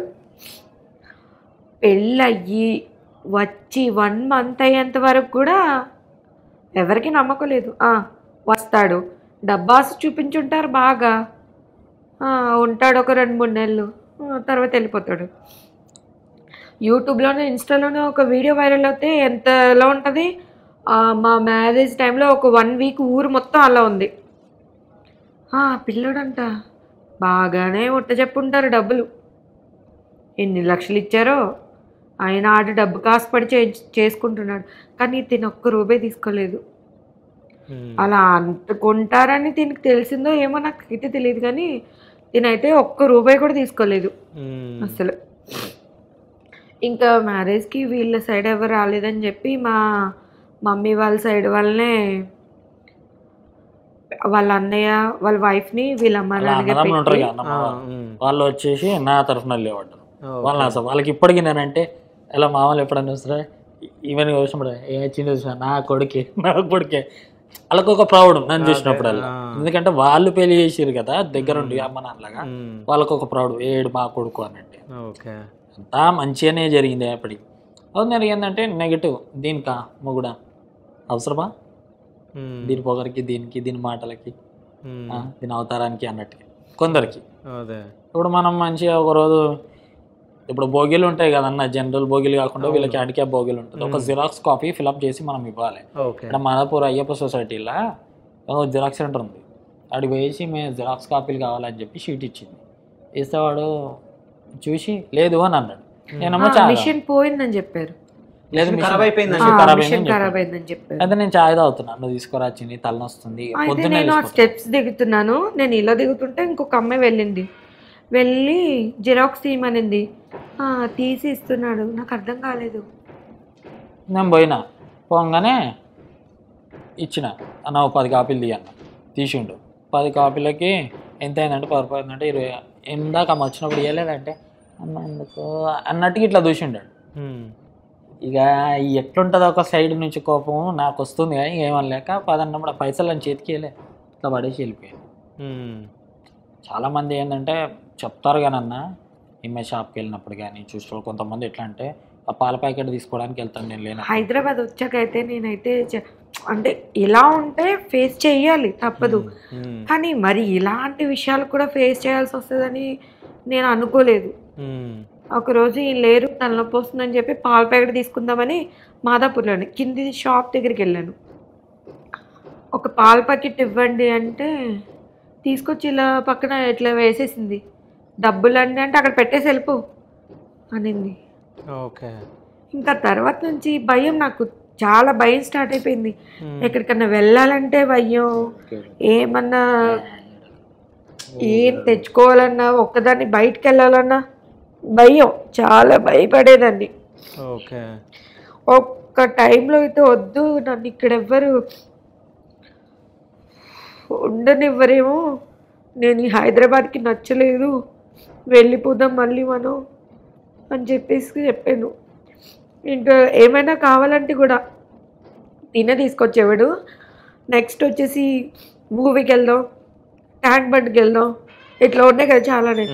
పెళ్ళయ్యి వచ్చి వన్ మంత్ అయ్యేంత వరకు కూడా ఎవరికి నమ్మకం లేదు ఆ, వస్తాడు డబ్బాస్ చూపించుంటారు బాగా ఆ, ఉంటాడు ఒక రెండు మూడు నెలలు ఆ, తర్వాత వెళ్ళిపోతాడు యూట్యూబ్లోనే ఇన్స్టాలోనే ఒక వీడియో వైరల్ అవుతే ఎంతలో ఉంటుంది ఆ, మా మ్యారేజ్ టైంలో ఒక వన్ వీక్ ఊరు మొత్తం అలా ఉంది ఆ, పిల్లోడంట బాగానే ఉట్ట చెప్పుంటారు డబ్బులు ఎన్ని లక్షలు ఇచ్చారో ఆయన ఆడ డబ్బు కాసుపడి చే చేసుకుంటున్నాడు కానీ తిని ఒక్క రూపాయి తీసుకోలేదు అలా అంటుకుంటారని దీనికి తెలిసిందో ఏమో నాకు అయితే తెలియదు కానీ తినైతే ఒక్క రూపాయి కూడా తీసుకోలేదు అసలు ఇంకా మ్యారేజ్కి వీళ్ళ సైడ్ ఎవరు రాలేదని చెప్పి మా మమ్మీ వాళ్ళ సైడ్ వాళ్ళనే వాళ్ళ అన్నయ్య వాళ్ళ వైఫ్ని వీళ్ళ అమ్మ అలా నాన్నగా అన్నదమ్ములు ఉంటారు పెట్టి కదా అన్నమ్మ వాళ్ళు. వాళ్ళు వచ్చేసి నా తరఫున లేవడ్డారు వాళ్ళని అసలు వాళ్ళకి ఇప్పటికీ నేనంటే ఎలా మామూలు ఎప్పుడన్నా వస్తారా ఈవెన్ వచ్చినప్పుడు ఏ చిన్న చూసినా నా కొడుకే నా కొడుకే వాళ్ళకి ఒక ప్రౌడ్ నన్ను చూసినప్పుడు అలా ఎందుకంటే వాళ్ళు పెళ్లి చేసిరు కదా దగ్గరుండి అమ్మ నాన్నలాగా వాళ్ళకి ఒక ప్రౌడ్ ఏడు మా కొడుకు అన్నట్టు ఓకే అంతా మంచిగానే జరిగింది అప్పటికి అవును జరిగిందంటే నెగిటివ్ దీనికా మొగుడా అవసరమా దీని పొగరికి దీనికి దీని మాటలకి ఆ, దీని అవతారానికి అన్నట్టు కొందరికి అదే ఇప్పుడు మనం మంచిగా ఒక రోజు ఇప్పుడు బోగిలు ఉంటాయి కదన్న జనరల్ బోగిలు కాకుండా వీళ్ళకి హ్యాండిక్యాప్ బోగిలు ఉంటుంది ఒక జిరాక్స్ కాపీ ఫిలప్ చేసి మనం ఇవ్వాలి ఓకే ఇక్కడ మాదాపూర్ అయ్యప్ప సొసైటీలో ఒక జిరాక్స్ సెంటర్ ఉంది అడిగి వేసి మేము జిరాక్స్ కాపీలు కావాలని చెప్పి షీట్ ఇచ్చింది ఇస్తే వాడు చూసి లేదు అని అన్నాడు నేనేమో చాలా మిషన్ పోయిందని చెప్పారు లేదు మిషన్ మిషన్ ఖరాబ్ అయిపోయిందని మిషన్ ఆ, ఖరాబ్ మిషన్ అయిందని ఖరాబ్ చెప్పాడు. అయిందని చెప్పారు అయితే నేను చాయ్ తాగుతున్నా నువ్వు తీసుకురా చిన్ని తలనొస్తుంది అయితే పొద్దున్నే నేను ఆ తీసుకొస్తా. స్టెప్స్ దిగుతున్నాను నేను ఇలా దిగుతుంటే ఇంకొక అమ్మాయి వెళ్ళింది వెళ్ళి జిరాక్స్ తీయమనింది ఆ, తీసి ఇస్తున్నాడు నాకు అర్థం కాలేదు నేను పోయినా పోగానే ఇచ్చిన అన్న ఓ పది కాపీలు తీయన్న తీసిండు పది కాపీలకి ఎంత అయిందంటే పది రూపాయలు అంటే ఇరవై ఇందాక ఆమె వచ్చినప్పుడు ఇవ్వలేదంటే అన్న ఎందుకు అన్నట్టుగా ఇట్లా చూసిండాడు ఇక ఎట్లుంటుందో ఒక సైడ్ నుంచి కోపం నాకు వస్తుంది కానీ ఏమనలేక పదన్నప్పుడు ఆ పైసలు అని చేతికి వెళ్ళే ఇట్లా పడేసి వెళ్ళిపోయాను చాలామంది ఏంటంటే చెప్తారు కానీ అన్న ఈమె షాప్కి వెళ్ళినప్పుడు కానీ చూసిన కొంతమంది ఎట్లా అంటే ఆ పాల ప్యాకెట్ తీసుకోవడానికి వెళ్తాను నేను లేను హైదరాబాద్ వచ్చాకైతే నేనైతే చ- అంటే ఇలా ఉంటే ఫేస్ చేయాలి తప్పదు కానీ మరి ఇలాంటి విషయాలు కూడా ఫేస్ చేయాల్సి వస్తుందని నేను అనుకోలేదు ఒకరోజు ఈ లేరు తలనొప్పి వస్తుందని చెప్పి పాల ప్యాకెట్ తీసుకుందామని మాదాపూర్లోనే కింది షాప్ దగ్గరికి వెళ్ళాను ఒక పాల ప్యాకెట్ ఇవ్వండి అంటే తీసుకొచ్చి ఇలా పక్కన ఇట్లా వేసేసింది డబ్బులు అండి అంటే అక్కడ పెట్టేసి వెళ్ళిపో అనింది ఓకే ఇంకా తర్వాత నుంచి భయం నాకు చాలా భయం స్టార్ట్ అయిపోయింది ఎక్కడికన్నా వెళ్ళాలంటే భయం ఏమన్నా ఏం తెచ్చుకోవాలన్నా ఒక్కదాన్ని బయటికి వెళ్ళాలన్నా భయం చాలా భయపడేదాన్ని ఓకే ఒక్క టైంలో అయితే వద్దు నన్ను ఇక్కడ ఎవ్వరు ఉండనివ్వరేమో నేను ఈ హైదరాబాద్కి నచ్చలేదు వెళ్ళిపోదాం మళ్ళీ మనం అని చెప్పేసి చెప్పాను ఇంకా ఏమైనా కావాలంటే కూడా తినే తీసుకొచ్చేవాడు నెక్స్ట్ వచ్చేసి మూవీకి వెళ్దాం ట్యాంక్ బండ్కి వెళ్దాం ఇట్లా ఉన్నాయి కదా చాలానే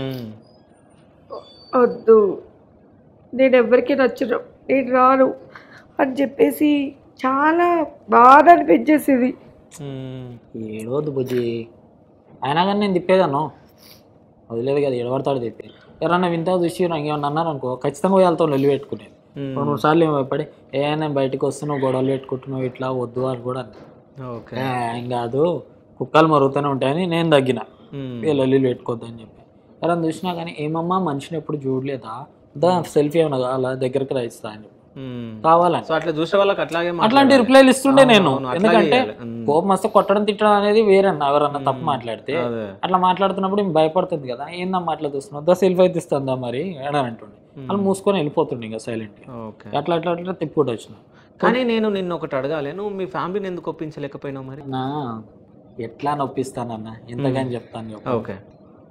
వద్దు నేను ఎవరికి నచ్చను నేను రాను అని చెప్పేసి చాలా బాధ అనిపించేసింది ఏడవద్దు బుజ్జి అయినా కానీ నేను తిప్పేదాను వదిలేదు కదా ఏడబడతాడు తిప్పి ఎవరన్నా వింతా చూసి ఇంకేమన్నా అన్నారు అనుకో ఖచ్చితంగా పోయి వాళ్ళతో లొల్లి పెట్టుకునేది రెండు మూడు సార్లు ఏమో భయపడి ఏ నేను బయటకు వస్తున్నావు గొడవలు పెట్టుకుంటున్నావు ఇట్లా వద్దు అని కూడా అన్నా. ఓకే ఏ, ఏం కాదు కుక్కలు మరుగుతూనే ఉంటాయని నేను తగ్గిన ఏ లొల్లిలు పెట్టుకోవద్దు అని చెప్పి ఎవరైనా చూసినా కానీ ఏమమ్మా మనిషిని ఎప్పుడు చూడలేదా దా సెల్ఫీ ఏమన్నా కావాలా దగ్గరికి రాయిస్తా అని చెప్పి కావాలని సో అట్లా చూసే వాళ్ళకి అట్లాగే అట్లాంటి రిప్లైలు ఇస్తుండే నేను అవును, అట్లాగే ఎందుకంటే చేయాలి. ఉమ్. కోపం వస్తే కొట్టడం తిట్టడం అనేది వేరన్నా ఎవరన్నా తప్పు మాట్లాడితే అదే అట్లా మాట్లాడుతున్నప్పుడు ఈమె భయపడుతుంది కదా ఏందమ్మా అట్లా చూస్తున్నావు దా సెల్ఫీ అయితే ఇస్తుందా మరి అని అంటుండే వాళ్ళు మూసుకొని వెళ్ళిపోతుండే ఇంకా సైలెంట్ గా ఓకే అట్లా అట్లా అట్లా తిప్పుకుంటూ వచ్చిన కానీ నేను నిన్ను ఒకటి అడగాలి నువ్వు మీ ఫ్యామిలీని ఎందుకు ఒప్పించలేకపోయినావు మరి నా ఎట్లా నొప్పిస్తానన్న ఎంతగాని చెప్తాను చెప్పు. ఓకే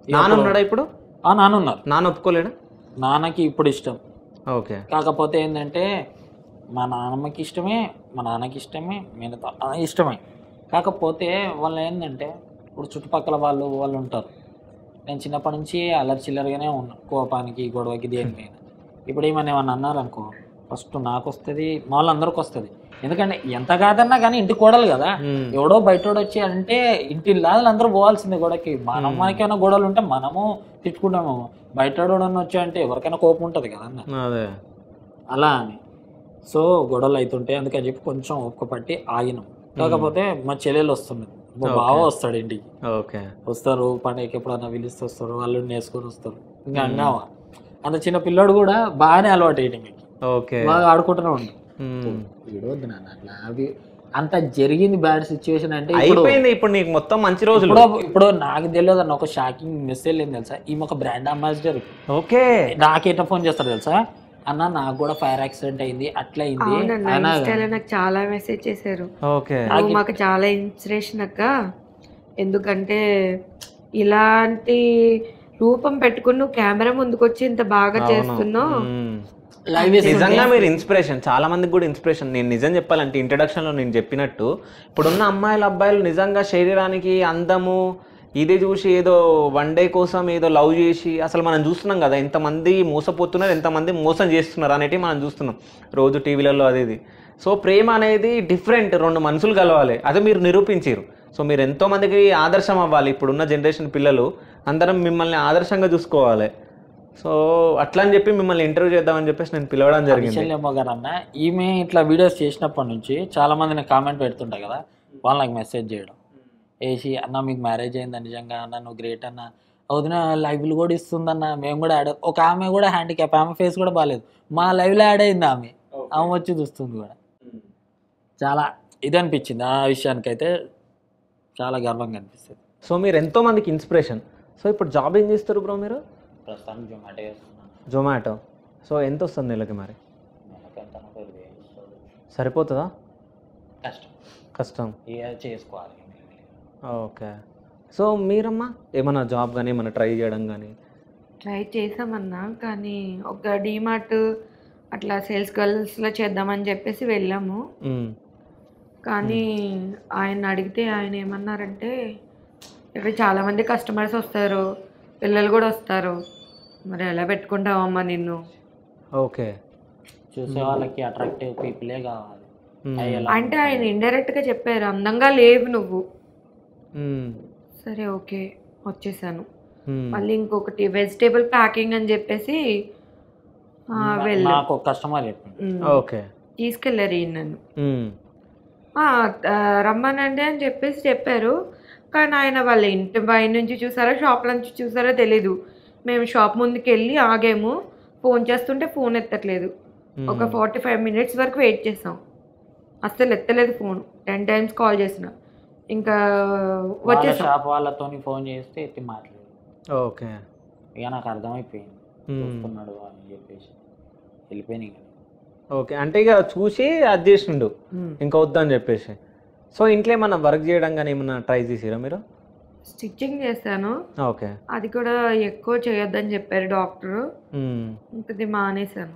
నాన్న ఉన్నాడా ఇప్పుడు ఆ నాన్న ఉన్నారు నాన్న ఒప్పుకోలేడా నాన్నకి ఇప్పుడు ఇష్టం ఓకే కాకపోతే ఏంటంటే మా నాన్నమ్మకి ఇష్టమే మా నాన్నకి ఇష్టమే మిగతా ఆ, ఇష్టమే కాకపోతే వాళ్ళు ఏంటంటే ఇప్పుడు చుట్టుపక్కల వాళ్ళు వాళ్ళు ఉంటారు నేను చిన్నప్పటి నుంచి అల్లరి చిల్లరగానే ఉన్నా కోపానికి గొడవకి దేనికైనా ఇప్పుడు ఏమన్నా ఏమన్నా అన్నారు అనుకో ఫస్ట్ నాకు వస్తుంది మా వాళ్ళందరికి వస్తుంది ఎందుకంటే ఎంత కాదన్నా కానీ ఇంటి కోడలు కదా మ్మ్. ఎవడో బయటోడు వచ్చి అంటే ఇంటి లాదలు అందరూ పోవాల్సిందే గొడవకి మనం మనకేమైనా గొడవలు ఉంటే మనము తిట్టుకుంటాము బయటోడు వచ్చి అంటే ఎవరికైనా కోపం ఉంటుంది కదా అన్న అదే అలా అని సో గొడవలు అవుతుంటాయి అందుకని చెప్పి కొంచెం ఒక్క పట్టి ఆగినాం కాకపోతే మా చెల్లెలు వస్తుంది మా బావ వస్తాడు ఇంటికి ఓకే వస్తారు పండుగకి ఎప్పుడన్నా పిలిస్తే వస్తారు వాళ్ళు నేసుకొని వస్తారు ఇంకా అంగావా అంత చిన్న పిల్లోడు కూడా బాగానే అలవాటు అయ్యింది ఓకే బాగా ఆడుకుంటూనే ఉండు మ్మ్. విడవద్దు నాన్న అట్లా అవి అంత జరిగింది బ్యాడ్ సిచ్యువేషన్ అంటే ఇప్పుడు అయిపోయింది ఇప్పుడు నీకు మొత్తం మంచి రోజులు ఇప్పుడు ఇప్పుడు నాకు తెలియదు అన్న ఒక షాకింగ్ మెసేజ్ ఏం తెలుసా ఈమె ఒక బ్రాండ్ అంబాసిడర్ ఓకే నాకేట ఫోన్ చేస్తారు తెలుసా అన్న నాకు కూడా ఫైర్ యాక్సిడెంట్ అయింది అట్లా అయింది అవునన్న అయినా ఇన్స్టాలో నాకు చాలా మెసేజ్ చేశారు ఓకే నువ్వు మాకు చాలా ఇన్స్పిరేషన్ అక్క ఎందుకంటే ఇలాంటి రూపం పెట్టుకుని నువ్వు కెమెరా ముందుకు వచ్చి ఇంత బాగా చేస్తున్నావు మ్మ్. లైవ్ నిజంగా మీరు ఇన్స్పిరేషన్ చాలా మందికి కూడా ఇన్స్పిరేషన్ నేను నిజం చెప్పాలంటే introduction లో నేను చెప్పినట్టు ఇప్పుడున్న అమ్మాయిల అబ్బాయిలు నిజంగా శరీరానికి అందము ఇది చూసి ఏదో వన్ డే కోసం ఏదో లవ్ చేసి అసలు మనం చూస్తున్నాం కదా ఎంతమంది మోసపోతున్నారు ఎంతమంది మోసం చేస్తున్నారు అనేటివి మనం చూస్తున్నాం రోజు టీవీలలో అది ఇది సో ప్రేమ అనేది డిఫరెంట్ రెండు మనుషులు కలవాలి అదే మీరు నిరూపించారు సో మీరు ఎంతో మందికి ఆదర్శం అవ్వాలి ఇప్పుడున్న జనరేషన్ పిల్లలు అందరం మిమ్మల్ని ఆదర్శంగా చూసుకోవాలి సో అట్లా అని చెప్పి మిమ్మల్ని ఇంటర్వ్యూ చేద్దామని చెప్పేసి నేను పిలవడం జరిగింది విషయంలో గారు అన్న ఈమె ఇట్లా వీడియోస్ చేసినప్పటి నుంచి చాలా మంది నాకు కామెంట్ పెడుతుంటాయి కదా వాళ్ళు నాకు మెసేజ్ చేయడం వేసి అన్న మీకు మ్యారేజ్ అయిందా నిజంగా అన్న నువ్వు గ్రేట్ అన్న వదిన లైవ్లు కూడా ఇస్తుందన్న మేము కూడా యాడ్ ఒక ఆమె కూడా హ్యాండిక్యాప్ ఆమె ఫేస్ కూడా బాగాలేదు మా లైవ్లో యాడ్ అయింది ఆమె ఆమె వచ్చి చూస్తుంది కూడా చాలా ఇది అనిపించింది ఆ విషయానికైతే చాలా గర్వంగా అనిపిస్తుంది సో మీరు ఎంతో మందికి ఇన్స్పిరేషన్ సో ఇప్పుడు జాబ్ ఏం చేస్తారు బ్రో మీరు ప్రస్తుతానికి జొమాటో చేస్తున్నాను జొమాటో సో ఎంత వస్తుంది నెలకి మరి నెలకి ఎంత ఒక ఇరవై వేలు వస్తుంది. సరిపోతుందా కష్టం కష్టం ఇక చేసుకోవాలి ఓకే సో మీరమ్మా ఏమన్నా జాబ్ కానీ ఏమన్నా ట్రై చేయడం కానీ ట్రై చేసామన్నా కానీ ఒక డీమార్ట్ అట్లా సేల్స్ గర్ల్స్లో చేద్దామని చెప్పేసి వెళ్ళాము కానీ ఆయన అడిగితే ఆయన ఏమన్నారంటే ఇక్కడ చాలామంది కస్టమర్స్ వస్తారు పిల్లలు కూడా వస్తారు మరి ఎలా పెట్టుకుంటావమ్మా నిన్ను ఓకే చూసే వాళ్ళకి అట్రాక్టివ్ పీపులే కావాలి అవి ఎలా అంటే ఆయన ఇండైరెక్ట్గా చెప్పారు అందంగా లేవు నువ్వు మ్మ్. సరే ఓకే వచ్చేసాను మ్మ్. మళ్ళీ ఇంకొకటి వెజిటేబుల్ ప్యాకింగ్ అని చెప్పేసి ఆ, వెళ్ళు నాకు ఒక కస్టమర్ చెప్పింది ఉమ్. ఓకే తీసుకెళ్ళారు ఈయన నన్ను మ్మ్. ఆ, ఆ, రమ్మనండి అని చెప్పేసి చెప్పారు కానీ ఆయన వాళ్ళ ఇంటి బయట నుంచి చూసారో షాప్ నుంచి చూసారో తెలీదు మేము షాప్ ముందుకు వెళ్ళి ఆగాము ఫోన్ చేస్తుంటే ఫోన్ ఎత్తట్లేదు ఒక ఫార్టీ ఫైవ్ మినిట్స్ వరకు వెయిట్ చేసాం అస్సలు ఎత్తలేదు ఫోన్ టెన్ టైమ్స్ కాల్ చేసిన ఇంకా వాళ్ళ వచ్చేసాం షాప్ వాళ్ళతో ఫోన్ చేస్తే ఎత్తి మాట్లాడు ఓకే ఇక నాకు అర్థమైపోయింది మ్మ్. చూస్తున్నాడు అని చెప్పేసి వెళ్ళిపోయినాయి ఇక. ఓకే అంటే ఇక చూసి అది చేసిండు ఉమ్. ఇంకా వద్దని చెప్పేసి సో ఇంట్లో ఏమన్నా వర్క్ చేయడం కానీ ఏమన్నా ట్రై చేసిరా మీరు స్టిచ్చింగ్ చేశాను ఓకే అది కూడా ఎక్కువ చేయొద్దని చెప్పారు డాక్టర్ మ్మ్. ఇంకది మానేశాను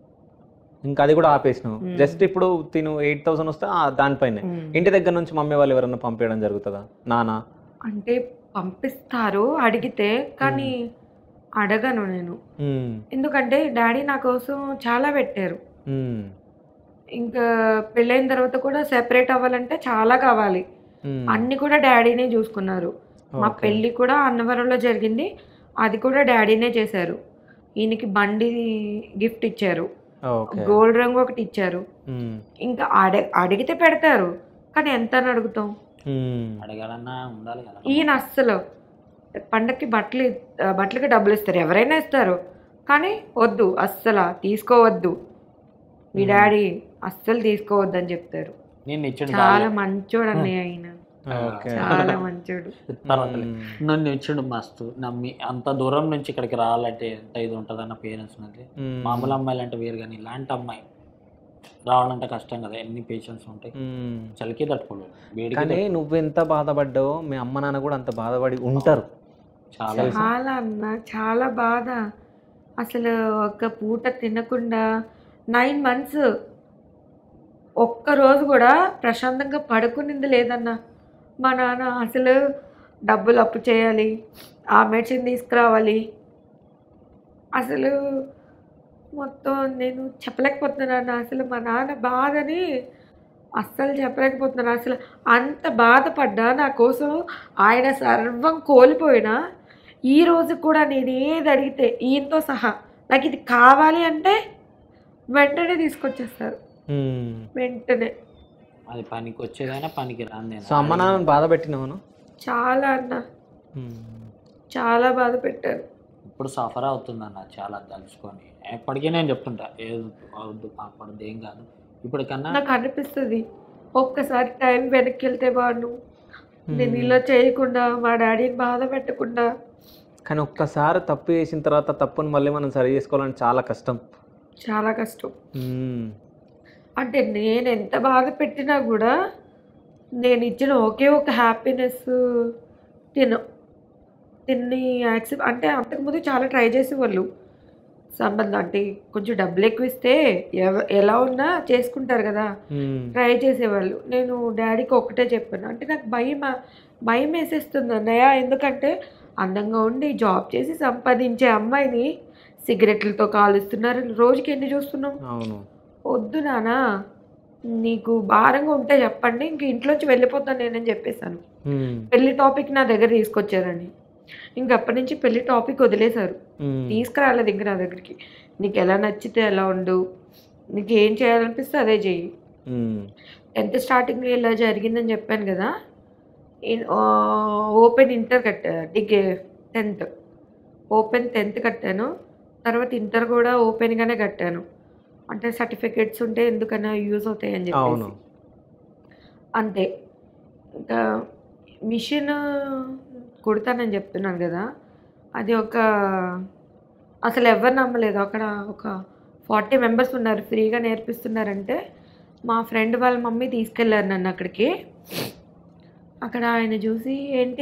ఇంకా అది కూడా ఆపేసినావు మ్మ్. జస్ట్ ఇప్పుడు తిను ఎయిట్ థౌసండ్ వస్తే ఆ దానిపైనే మ్మ్. ఇంటి దగ్గర నుంచి మమ్మీ వాళ్ళు ఎవరన్నా పంపించడం జరుగుతుందా నానా అంటే పంపిస్తారు అడిగితే కానీ అడగను నేను మ్మ్. ఎందుకంటే డాడీ నా కోసం చాలా పెట్టారు మ్మ్. ఇంకా పెళ్ళైన తర్వాత కూడా సెపరేట్ అవ్వాలంటే చాలా కావాలి మ్మ్. అన్ని కూడా డాడీనే చూసుకున్నారు మా ఓకే. పెళ్ళి కూడా అన్నవరంలో జరిగింది అది కూడా డాడీనే చేశారు ఈయనకి బండి గిఫ్ట్ ఇచ్చారు ఓకే గోల్డ్ రంగు ఒకటి ఇచ్చారు మ్మ్. ఇంకా అడ అడిగితే పెడతారు కానీ ఎంత అని అడుగుతాం మ్మ్. అడగాలన్నా ఉండాలి కదా ఈయన అస్సలు పండక్కి బట్టలు ఆ, బట్టలకి డబ్బులు ఇస్తారు ఎవరైనా ఇస్తారు కానీ వద్దు అస్సలు తీసుకోవద్దు మీ డాడీ అస్సలు తీసుకోవద్దు అని చెప్తారు నేను ఇచ్చిండు చాలా మంచోడు అన్నయ్య ఆయన ఓకే చాలా మంచోడు తర్వాత మ్మ్. నన్ను ఇచ్చిండు మస్తు నమ్మి అంత దూరం నుంచి ఇక్కడికి రావాలంటే ఎంత ఇది ఉంటుంది అన్న పేరెంట్స్ నుంచి మ్మ్. మామూలు అమ్మాయిలు అంటే వేరు కానీ ఇలాంటి అమ్మాయి రావాలంటే కష్టం కదా ఎన్ని పేషెన్స్ ఉంటాయి మ్మ్. చలికి తట్టుకోలేదు వేడికి కానీ నువ్వు ఎంత బాధపడ్డావో మీ అమ్మ నాన్న కూడా అంత బాధపడి ఉంటారు చాలా చాలా అన్న చాలా బాధ అసలు ఒక పూట తినకుండా నైన్ మంత్స్ ఒక్క రోజు కూడా ప్రశాంతంగా పడుకునింది లేదన్న మా నాన్న అసలు డబ్బులు అప్పు చేయాలి ఆ మెడిసిన్ తీసుకురావాలి అసలు మొత్తం నేను చెప్పలేకపోతున్నాను అసలు మా నాన్న బాధని అస్సలు చెప్పలేకపోతున్నాను అసలు అంత బాధపడ్డా నా కోసం ఆయన సర్వం కోల్పోయినా ఈ రోజు కూడా నేను ఏది అడిగితే ఈయనతో సహా నాకు ఇది కావాలి అంటే వెంటనే తీసుకొచ్చేస్తారు మ్మ్. వెంటనే అది పనికి వచ్చేదైనా పనికి రాందేనా సో అమ్మ నాన్నని బాధ పెట్టినావును చాలా అన్న చాలా బాధ పెట్టారు ఇప్పుడు సఫర్ అవుతుందన్న చాలా తలుచుకొని ఎప్పటికీ నేను చెప్తుంటా ఏది అవద్దు పాపడద్దు ఏం కాదు ఇప్పటికన్నా నాకు అనిపిస్తుంది ఒక్కసారి టైం వెనక్కి వెళ్తే బాను నేను ఇలా చేయకుండా మా డాడీని బాధ పెట్టకుండా కానీ ఒక్కసారి తప్పు చేసిన తర్వాత తప్పుని మళ్ళీ మనం సరి చేసుకోవాలని చాలా కష్టం చాలా కష్టం మ్మ్. అంటే నేను ఎంత బాధ పెట్టినా కూడా నేను ఇచ్చిన ఒకే ఒక హ్యాపీనెస్ తిన తిని యాక్సెప్ట్ అంటే అంతకుముందు చాలా ట్రై చేసేవాళ్ళు సంబంధం అంటే కొంచెం డబ్బులు ఎక్కువ ఇస్తే ఎవ ఎలా ఉన్నా చేసుకుంటారు కదా మ్మ్. ట్రై చేసేవాళ్ళు నేను డాడీకి ఒకటే చెప్పాను అంటే నాకు భయం భయం వేసేస్తుంది అన్నయ్య ఎందుకంటే అందంగా ఉండి జాబ్ చేసి సంపాదించే అమ్మాయిని సిగరెట్లతో కాలుస్తున్నారు రోజుకి ఎన్ని చూస్తున్నాం అవును వద్దు నానా నీకు భారంగా ఉంటే చెప్పండి ఇంక ఇంట్లోంచి వెళ్ళిపోతాను నేనని చెప్పేశాను మ్మ్. పెళ్లి టాపిక్ నా దగ్గర తీసుకొచ్చారండి ఇంక అప్పటి నుంచి పెళ్లి టాపిక్ వదిలేశారు మ్మ్. తీసుకురాలేదు ఇంక నా దగ్గరికి నీకు ఎలా నచ్చితే ఎలా ఉండు నీకు ఏం చేయాలనిపిస్తే అదే చెయ్యి మ్మ్. టెన్త్ స్టార్టింగ్ ఇలా జరిగిందని చెప్పాను కదా ఇన్- ఆ, ఓపెన్ ఇంటర్ కట్టా డిగ్రీ టెన్త్ ఓపెన్ టెన్త్ కట్టాను తర్వాత ఇంటర్ కూడా ఓపెన్గానే కట్టాను అంటే సర్టిఫికేట్స్ ఉంటే ఎందుకన్నా యూజ్ అవుతాయని అవును చెప్పేసి అంతే ఇంకా మిషన్ కుడతానని చెప్తున్నాను కదా అది ఒక అసలు ఎవరు నమ్మలేదు అక్కడ ఒక ఫార్టీ మెంబర్స్ ఉన్నారు ఫ్రీగా నేర్పిస్తున్నారంటే మా ఫ్రెండ్ వాళ్ళ మమ్మీ తీసుకెళ్ళారు నన్ను అక్కడికి అక్కడ ఆయన చూసి ఏంటి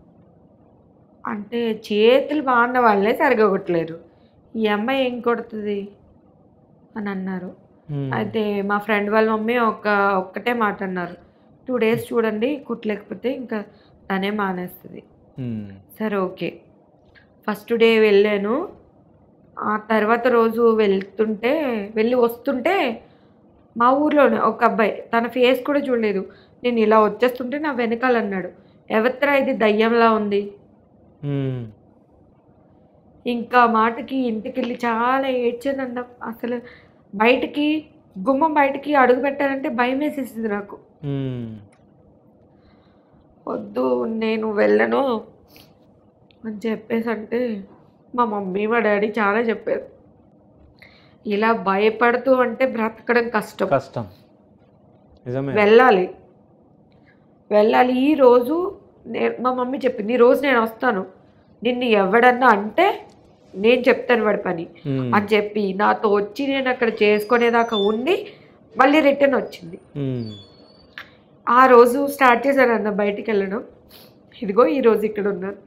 అంటే చేతులు బాగున్న వాళ్ళే సరిగా కొట్టలేరు ఈ అమ్మాయి ఏం కొడుతుంది అని అన్నారు మ్మ్. అయితే మా ఫ్రెండ్ వాళ్ళ మమ్మీ ఒక ఒక్కటే మాట అన్నారు టూ డేస్ చూడండి కుట్టలేకపోతే ఇంకా తనే మానేస్తుంది మ్మ్. సరే ఓకే ఫస్ట్ డే వెళ్ళాను ఆ తర్వాత రోజు వెళ్తుంటే వెళ్ళి వస్తుంటే మా ఊర్లోనే ఒక అబ్బాయి తన ఫేస్ కూడా చూడలేదు నేను ఇలా వచ్చేస్తుంటే నా వెనకాల అన్నాడు ఎవత్రా ఇది దయ్యంలా ఉంది మ్మ్. ఇంకా మాటకి ఇంటికి వెళ్ళి చాలా ఏడ్చానన్న అసలు బయటికి గుమ్మం బయటికి అడుగు పెట్టాలంటే భయం వేసేసింది నాకు మ్మ్. వద్దు నేను వెళ్ళను అని చెప్పేసి అంటే మా మమ్మీ మా డాడీ చాలా చెప్పారు ఇలా భయపడుతూ అంటే బ్రతకడం కష్టం కష్టం నిజమే వెళ్ళాలి వెళ్ళాలి ఈ రోజు నే- మా మమ్మీ చెప్పింది ఈ రోజు నేను వస్తాను నిన్ను ఎవడన్నా అంటే నేను చెప్తాను వాడి పని మ్మ్. అని చెప్పి నాతో వచ్చి నేను అక్కడ చేసుకునేదాకా ఉండి మళ్ళీ రిటర్న్ వచ్చింది మ్మ్. ఆ రోజు స్టార్ట్ చేశాను అన్న బయటికి వెళ్ళడం ఇదిగో ఈ రోజు ఇక్కడ ఉన్నాను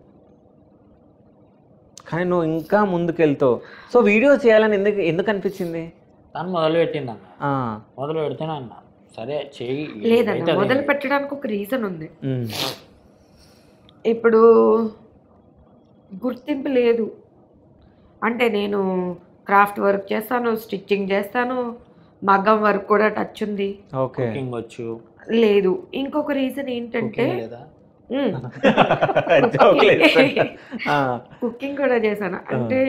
కానీ నువ్వు ఇంకా ముందుకెళ్తావు సో వీడియో చేయాలని ఎందుకు ఎందుకు అనిపించింది తను మొదలు పెట్టిందన్న ఆ. మొదలు పెడితేనే అన్న సరే చెయ్యి లేదన్న అవుతుంది. మొదలు పెట్టడానికి ఒక రీజన్ ఉంది మ్మ్. ఇప్పుడు గుర్తింపు లేదు అంటే నేను క్రాఫ్ట్ వర్క్ చేస్తాను స్టిచ్చింగ్ చేస్తాను మగ్గం వర్క్ కూడా టచ్ ఉంది ఓకే కుకింగ్ వచ్చు లేదు ఇంకొక రీజన్ ఏంటంటే కుకింగ్ లేదా మ్మ్. Joke లేదు. ఆ. కుకింగ్ కూడా చేశాను అంటే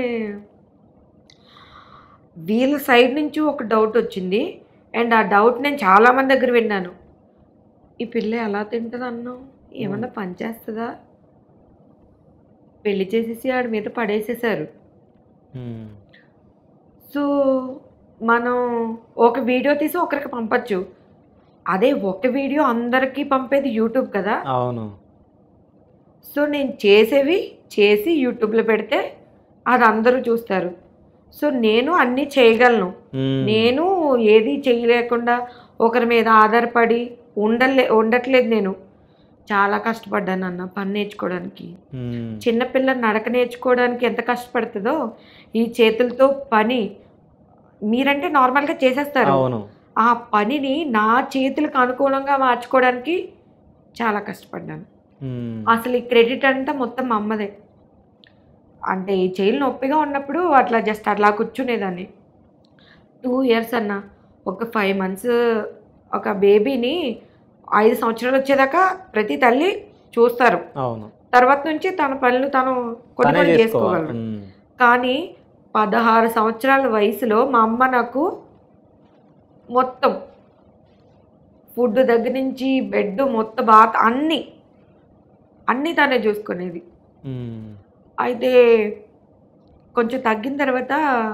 వీళ్ళ సైడ్ నుంచి ఒక డౌట్ వచ్చింది అండ్ ఆ డౌట్ నేను చాలా మంది దగ్గర విన్నాను ఈ పిల్ల ఎలా తింటుంది అన్నావు ఏమన్నా పని చేస్తుందా పెళ్లి చేసేసి ఆడి మీద పడేసేసారు మ్మ్. సో మనం ఒక వీడియో తీసి ఒకరికి పంపచ్చు అదే ఒక వీడియో అందరికీ పంపేది యూట్యూబ్ కదా అవును సో నేను చేసేవి చేసి యూట్యూబ్లో పెడితే అది అందరూ చూస్తారు సో నేను అన్నీ చేయగలను మ్మ్. నేను ఏది చేయలేకుండా ఒకరి మీద ఆధారపడి ఉండలే ఉండట్లేదు నేను చాలా కష్టపడ్డాను అన్న పని నేర్చుకోవడానికి మ్మ్. చిన్నపిల్ల నడక నేర్చుకోవడానికి ఎంత కష్టపడుతుందో ఈ చేతులతో పని మీరంటే నార్మల్గా చేసేస్తారు అవును ఆ పనిని నా చేతులకు అనుకూలంగా మార్చుకోవడానికి చాలా కష్టపడ్డాను మ్మ్. అసలు ఈ క్రెడిట్ అంతా మొత్తం మా అమ్మదే అంటే ఈ చేయిలు నొప్పిగా ఉన్నప్పుడు అట్లా జస్ట్ అట్లా కూర్చునేదాన్ని టూ ఇయర్స్ అన్న ఒక ఫైవ్ మంత్స్ ఒక బేబీని ఐదు సంవత్సరాలు వచ్చేదాకా ప్రతి తల్లి చూస్తారు అవును తర్వాత నుంచి తన పనులు తను కొన్ని తనే కొన్ని చేసుకోవాలి చేసుకోగలరు మ్మ్. కానీ పదహారు సంవత్సరాల వయసులో మా అమ్మ నాకు మొత్తం ఫుడ్ దగ్గర నుంచి బెడ్ మొత్తం బాత్ అన్నీ అన్నీ తనే చూసుకునేది మ్మ్. అయితే కొంచెం తగ్గిన తర్వాత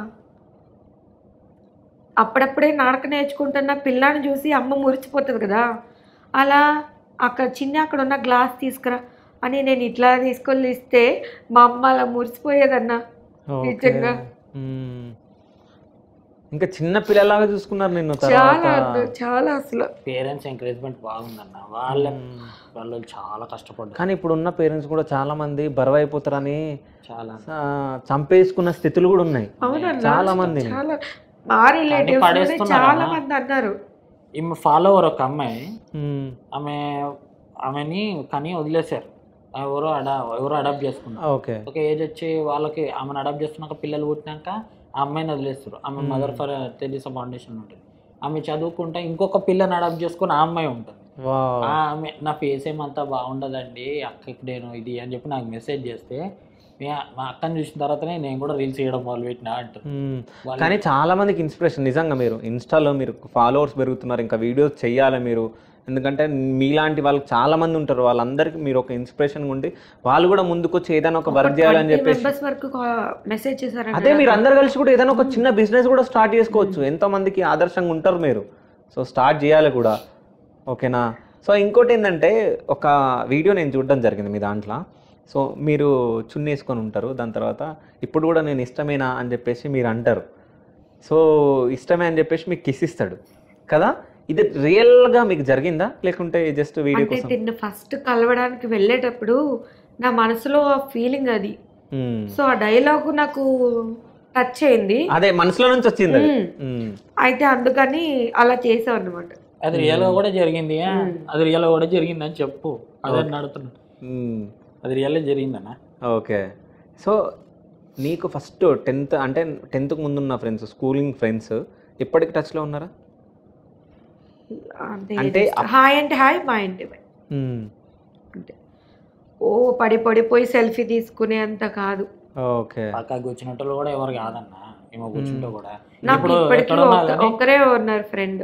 అప్పుడప్పుడే నడక నేర్చుకుంటున్న పిల్లాన్ని చూసి అమ్మ మురిచిపోతుంది కదా అలా అక్కడ చిన్న అక్కడ ఉన్న గ్లాస్ తీసుకురా అని నేను ఇట్లా తీసుకొని ఇస్తే మా అమ్మ అలా మురిసిపోయేదన్నా ఓకే. నిజంగా. మ్మ్. ఇంకా చిన్న పిల్లలాగా చూసుకున్నారు నిన్ను చాలా తర్వాత అన్న, చాలా అసలు పేరెంట్స్ ఎంకరేజ్మెంట్ బాగుందన్న వాళ్ళ మ్మ్. వాళ్ళు చాలా కష్టపడ్డారు కానీ ఇప్పుడు ఉన్న పేరెంట్స్ కూడా చాలా మంది బరువు అయిపోతారని చాలా ఆ, చంపేసుకున్న స్థితులు కూడా ఉన్నాయి అవునన్నా చాలా మందిని. చాలా మా రిలేటివ్స్ పడేస్తున్నారా? చాలా మంది అన్నారు ఈమె ఫాలోవర్ ఒక అమ్మాయి మ్మ్. ఆమె ఆమెని కానీ వదిలేశారు ఆమె ఎవరో అడా ఎవరో అడాప్ట్ చేసుకున్నారు ఓకే ఒక ఏజ్ వచ్చి వాళ్ళకి ఆమెను అడాప్ట్ చేసుకున్నాక పిల్లలు పుట్టినాక ఆ అమ్మాయిని వదిలేస్తారు ఆమె మదర్ ఫర్ తెలీసా ఫౌండేషన్ ఉంటుంది ఆమె చదువుకుంటే ఇంకొక పిల్లని అడాప్ట్ చేసుకుని ఆ అమ్మాయి ఉంటుంది వావ్. ఆ ఆమె నా ఫేస్ ఏమంతా బాగుండదండి అక్కకి నేను ఇది అని చెప్పి నాకు మెసేజ్ చేస్తే మే- మా అక్కని చూసిన తర్వాతనే నేను కూడా రీల్స్ చేయడం మొదలు పెట్టినా అంటుంది మ్మ్. వాళ్ళు- కానీ చాలా మందికి ఇన్స్పిరేషన్ నిజంగా మీరు ఇన్స్టాలో మీరు ఫాలోవర్స్ పెరుగుతున్నారు ఇంకా వీడియోస్ చేయాలి మీరు ఎందుకంటే మీలాంటి వాళ్ళు చాలా మంది ఉంటారు వాళ్ళందరికీ మీరు ఒక ఇన్స్పిరేషన్ ఉండి వాళ్ళు కూడా ముందుకు వచ్చి ఏదైనా ఒక వర్క్ చేయాలని చెప్పేసి మెంబర్స్ వరకు మెసేజ్ చేశారంట అదే మీరు అందరు కలిసి కూడా ఏదైనా ఒక చిన్న బిజినెస్ కూడా స్టార్ట్ చేసుకోవచ్చు ఎంతో మందికి ఆదర్శంగా ఉంటారు మీరు సో స్టార్ట్ చేయాలి కూడా ఓకేనా సో ఇంకోటి ఏంటంటే ఒక వీడియో నేను చూడడం జరిగింది మీ దాంట్లో సో మీరు చున్నీ వేసుకొని ఉంటారు దాని తర్వాత ఇప్పుడు కూడా నేను ఇష్టమేనా అని చెప్పేసి మీరు అంటారు సో ఇష్టమే అని చెప్పేసి మీకు కిస్ ఇస్తాడు కదా ఇది రియల్గా మీకు జరిగిందా లేకుంటే జస్ట్ వీడియో అంటే కోసం తిన్న ఫస్ట్ కలవడానికి వెళ్ళేటప్పుడు నా మనసులో ఆ ఫీలింగ్ అది మ్మ్. సో ఆ డైలాగ్ నాకు టచ్ అయింది అదే మనసులో నుంచి వచ్చింది అది మ్మ్. మ్మ్. అయితే అందుకని అలా చేసాం అనమాట అది రియల్ గా కూడా జరిగింది ఆ? అది రియల్ గా కూడా జరిగింది అని చెప్పు అదే నడుతున్నా మ్మ్. అది రియల్ జరిగిందన్న ఓకే సో నీకు ఫస్ట్ టెన్త్ అంటే టెన్త్కి ముందున్న ఫ్రెండ్స్ స్కూలింగ్ ఫ్రెండ్స్ ఇప్పటికి టచ్లో ఉన్నారా అంటే అంటే హాయ్ అంటే హాయ్ బాయ్ అంటే బాయ్ మ్మ్. అంటే ఓ పడి పడిపోయి సెల్ఫీ తీసుకునే అంత కాదు ఓకే పక్క కూర్చున్నట్టు కూడా ఎవరు కాదన్న ఏమో కూర్చుంటే కూడా నాకు ఇప్పుడు ఇప్పటికీ ఎక్కడ ఉన్నా ఒక్క- కానీ ఒక్కరే ఉన్నారు ఫ్రెండ్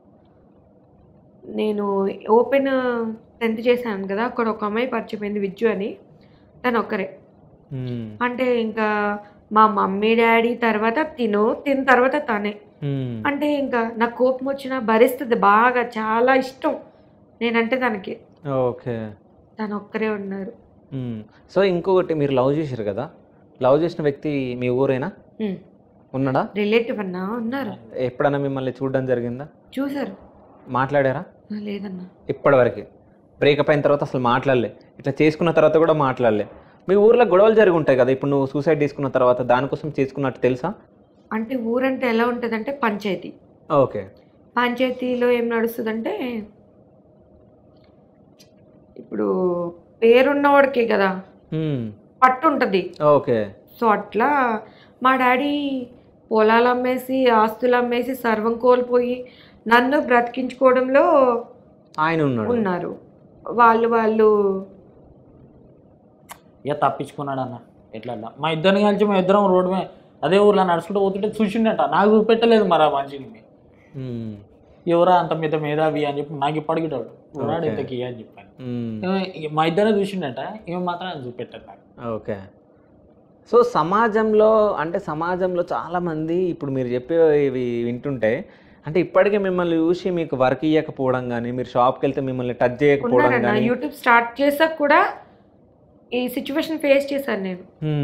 నేను ఓపెన్ టెన్త్ చేశాను కదా అక్కడ ఒక అమ్మాయి పరిచయమైంది విజ్జు అని తను ఒక్కరే మ్మ్. అంటే ఇంకా మా మమ్మీ డాడీ తర్వాత తిను తిన తర్వాత తనే మ్మ్. అంటే ఇంకా నాకు కోపం వచ్చినా భరిస్తుంది బాగా చాలా ఇష్టం నేనంటే తనకి ఓకే తను ఒక్కరే ఉన్నారు మ్మ్. సో ఇంకొకటి మీరు లవ్ చేశారు కదా లవ్ చేసిన వ్యక్తి మీ ఊరేనా ఉన్నాడా రిలేటివ్ అన్నా ఉన్నారు ఎప్పుడైనా మిమ్మల్ని చూడడం జరిగిందా చూసారు మాట్లాడారా ఆ, లేదన్నా ఇప్పటివరకు బ్రేకప్ అయిన తర్వాత అసలు మాట్లాడలే ఇట్లా చేసుకున్న తర్వాత కూడా మాట్లాడలే మీ ఊర్లో గొడవలు జరిగి ఉంటాయి కదా ఇప్పుడు నువ్వు సూసైడ్ చేసుకున్న తర్వాత దానికోసం చేసుకున్నట్టు తెలుసా అంటే ఊరంటే ఎలా ఉంటుందంటే పంచాయతీ ఓకే పంచాయతీలో ఏం నడుస్తుందంటే ఇప్పుడు పేరున్నవాడికే కదా మ్మ్. పట్టు ఉంటుంది ఓకే సో అట్లా మా డాడీ పొలాలు అమ్మేసి ఆస్తులు అమ్మేసి సర్వం కోల్పోయి నన్ను బ్రతికించుకోవడంలో ఆయన ఉన్నాడు ఉన్నారు వాళ్ళు వాళ్ళు ఇక తప్పించుకున్నాడు అన్న ఎట్లా అట్లా మా ఇద్దరిని కలిసి మా ఇద్దరం రోడ్డు మీద అదే ఊర్లో నడుచుకుంటూ పోతుంటే చూసిండట నాకు చూపెట్టలేదు మరి ఆ మనిషిని మ్మ్. ఎవరా అంత మీద మేధావి అని చెప్పి నాకు ఇప్పటికి డౌట్ ఎవరాడు Okay. ఇంతకి అని చెప్పాను మ్మ్. ఏమో- ఇక మా ఇద్దరే చూసిండట ఏమో మాత్రం అది చూపెట్టారు నాకు ఓకే సో సమాజంలో అంటే సమాజంలో చాలామంది ఇప్పుడు మీరు చెప్పే ఇవి వింటుంటే అంటే ఇప్పటికే మిమ్మల్ని చూసి మీకు వర్క్ ఇవ్వకపోవడం కానీ మీరు షాప్కి వెళ్తే మిమ్మల్ని టచ్ చేయకపోవడం ఉన్నారన్న కానీ యూట్యూబ్ స్టార్ట్ చేసాక కూడా ఈ సిచ్యువేషన్ ఫేస్ చేశాను నేను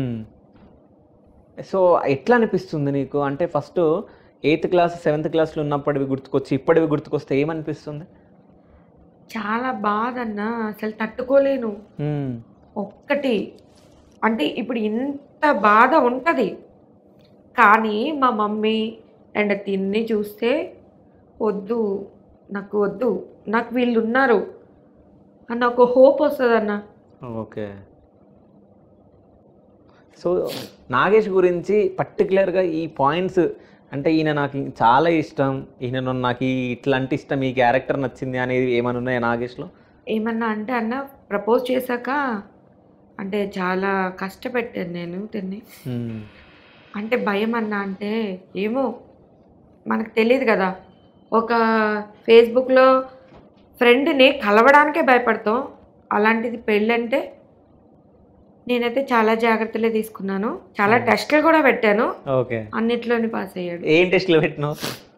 సో ఎట్లా అనిపిస్తుంది నీకు అంటే ఫస్ట్ ఎయిత్ క్లాస్ సెవెంత్ క్లాస్లో ఉన్నప్పటివి గుర్తుకొచ్చి ఇప్పటివి గుర్తుకొస్తే ఏమనిపిస్తుంది చాలా బాధ అన్న అసలు తట్టుకోలేను మ్మ్. ఒక్కటి అంటే ఇప్పుడు ఇంత బాధ ఉంటుంది కానీ మా మమ్మీ అండ్ తిన్ని చూస్తే వద్దు నాకు వద్దు నాకు వీళ్ళు ఉన్నారు అన్న ఒక హోప్ వస్తుంది అన్న ఓకే సో నాగేష్ గురించి పర్టికులర్గా ఈ పాయింట్స్ అంటే ఈయన నాకు చాలా ఇష్టం ఈయన నాకు ఈ ఇట్లాంటి ఇష్టం ఈ క్యారెక్టర్ నచ్చింది అనేది ఏమైనా ఉన్నాయా నాగేష్లో ఏమన్నా అంటే అన్న ప్రపోజ్ చేశాక అంటే చాలా కష్టపెట్టాను నేను తిన్ని మ్మ్. అంటే భయం అన్న అంటే ఏమో మనకు తెలియదు కదా ఒక ఫేస్బుక్లో ఫ్రెండ్ని కలవడానికే భయపడతాం అలాంటిది పెళ్ళంటే నేనైతే చాలా జాగ్రత్తలే తీసుకున్నాను చాలా టెస్టులు కూడా పెట్టాను ఓకే అన్నిట్లోని పాస్ అయ్యాడు ఏం టెస్ట్లో పెట్టినావు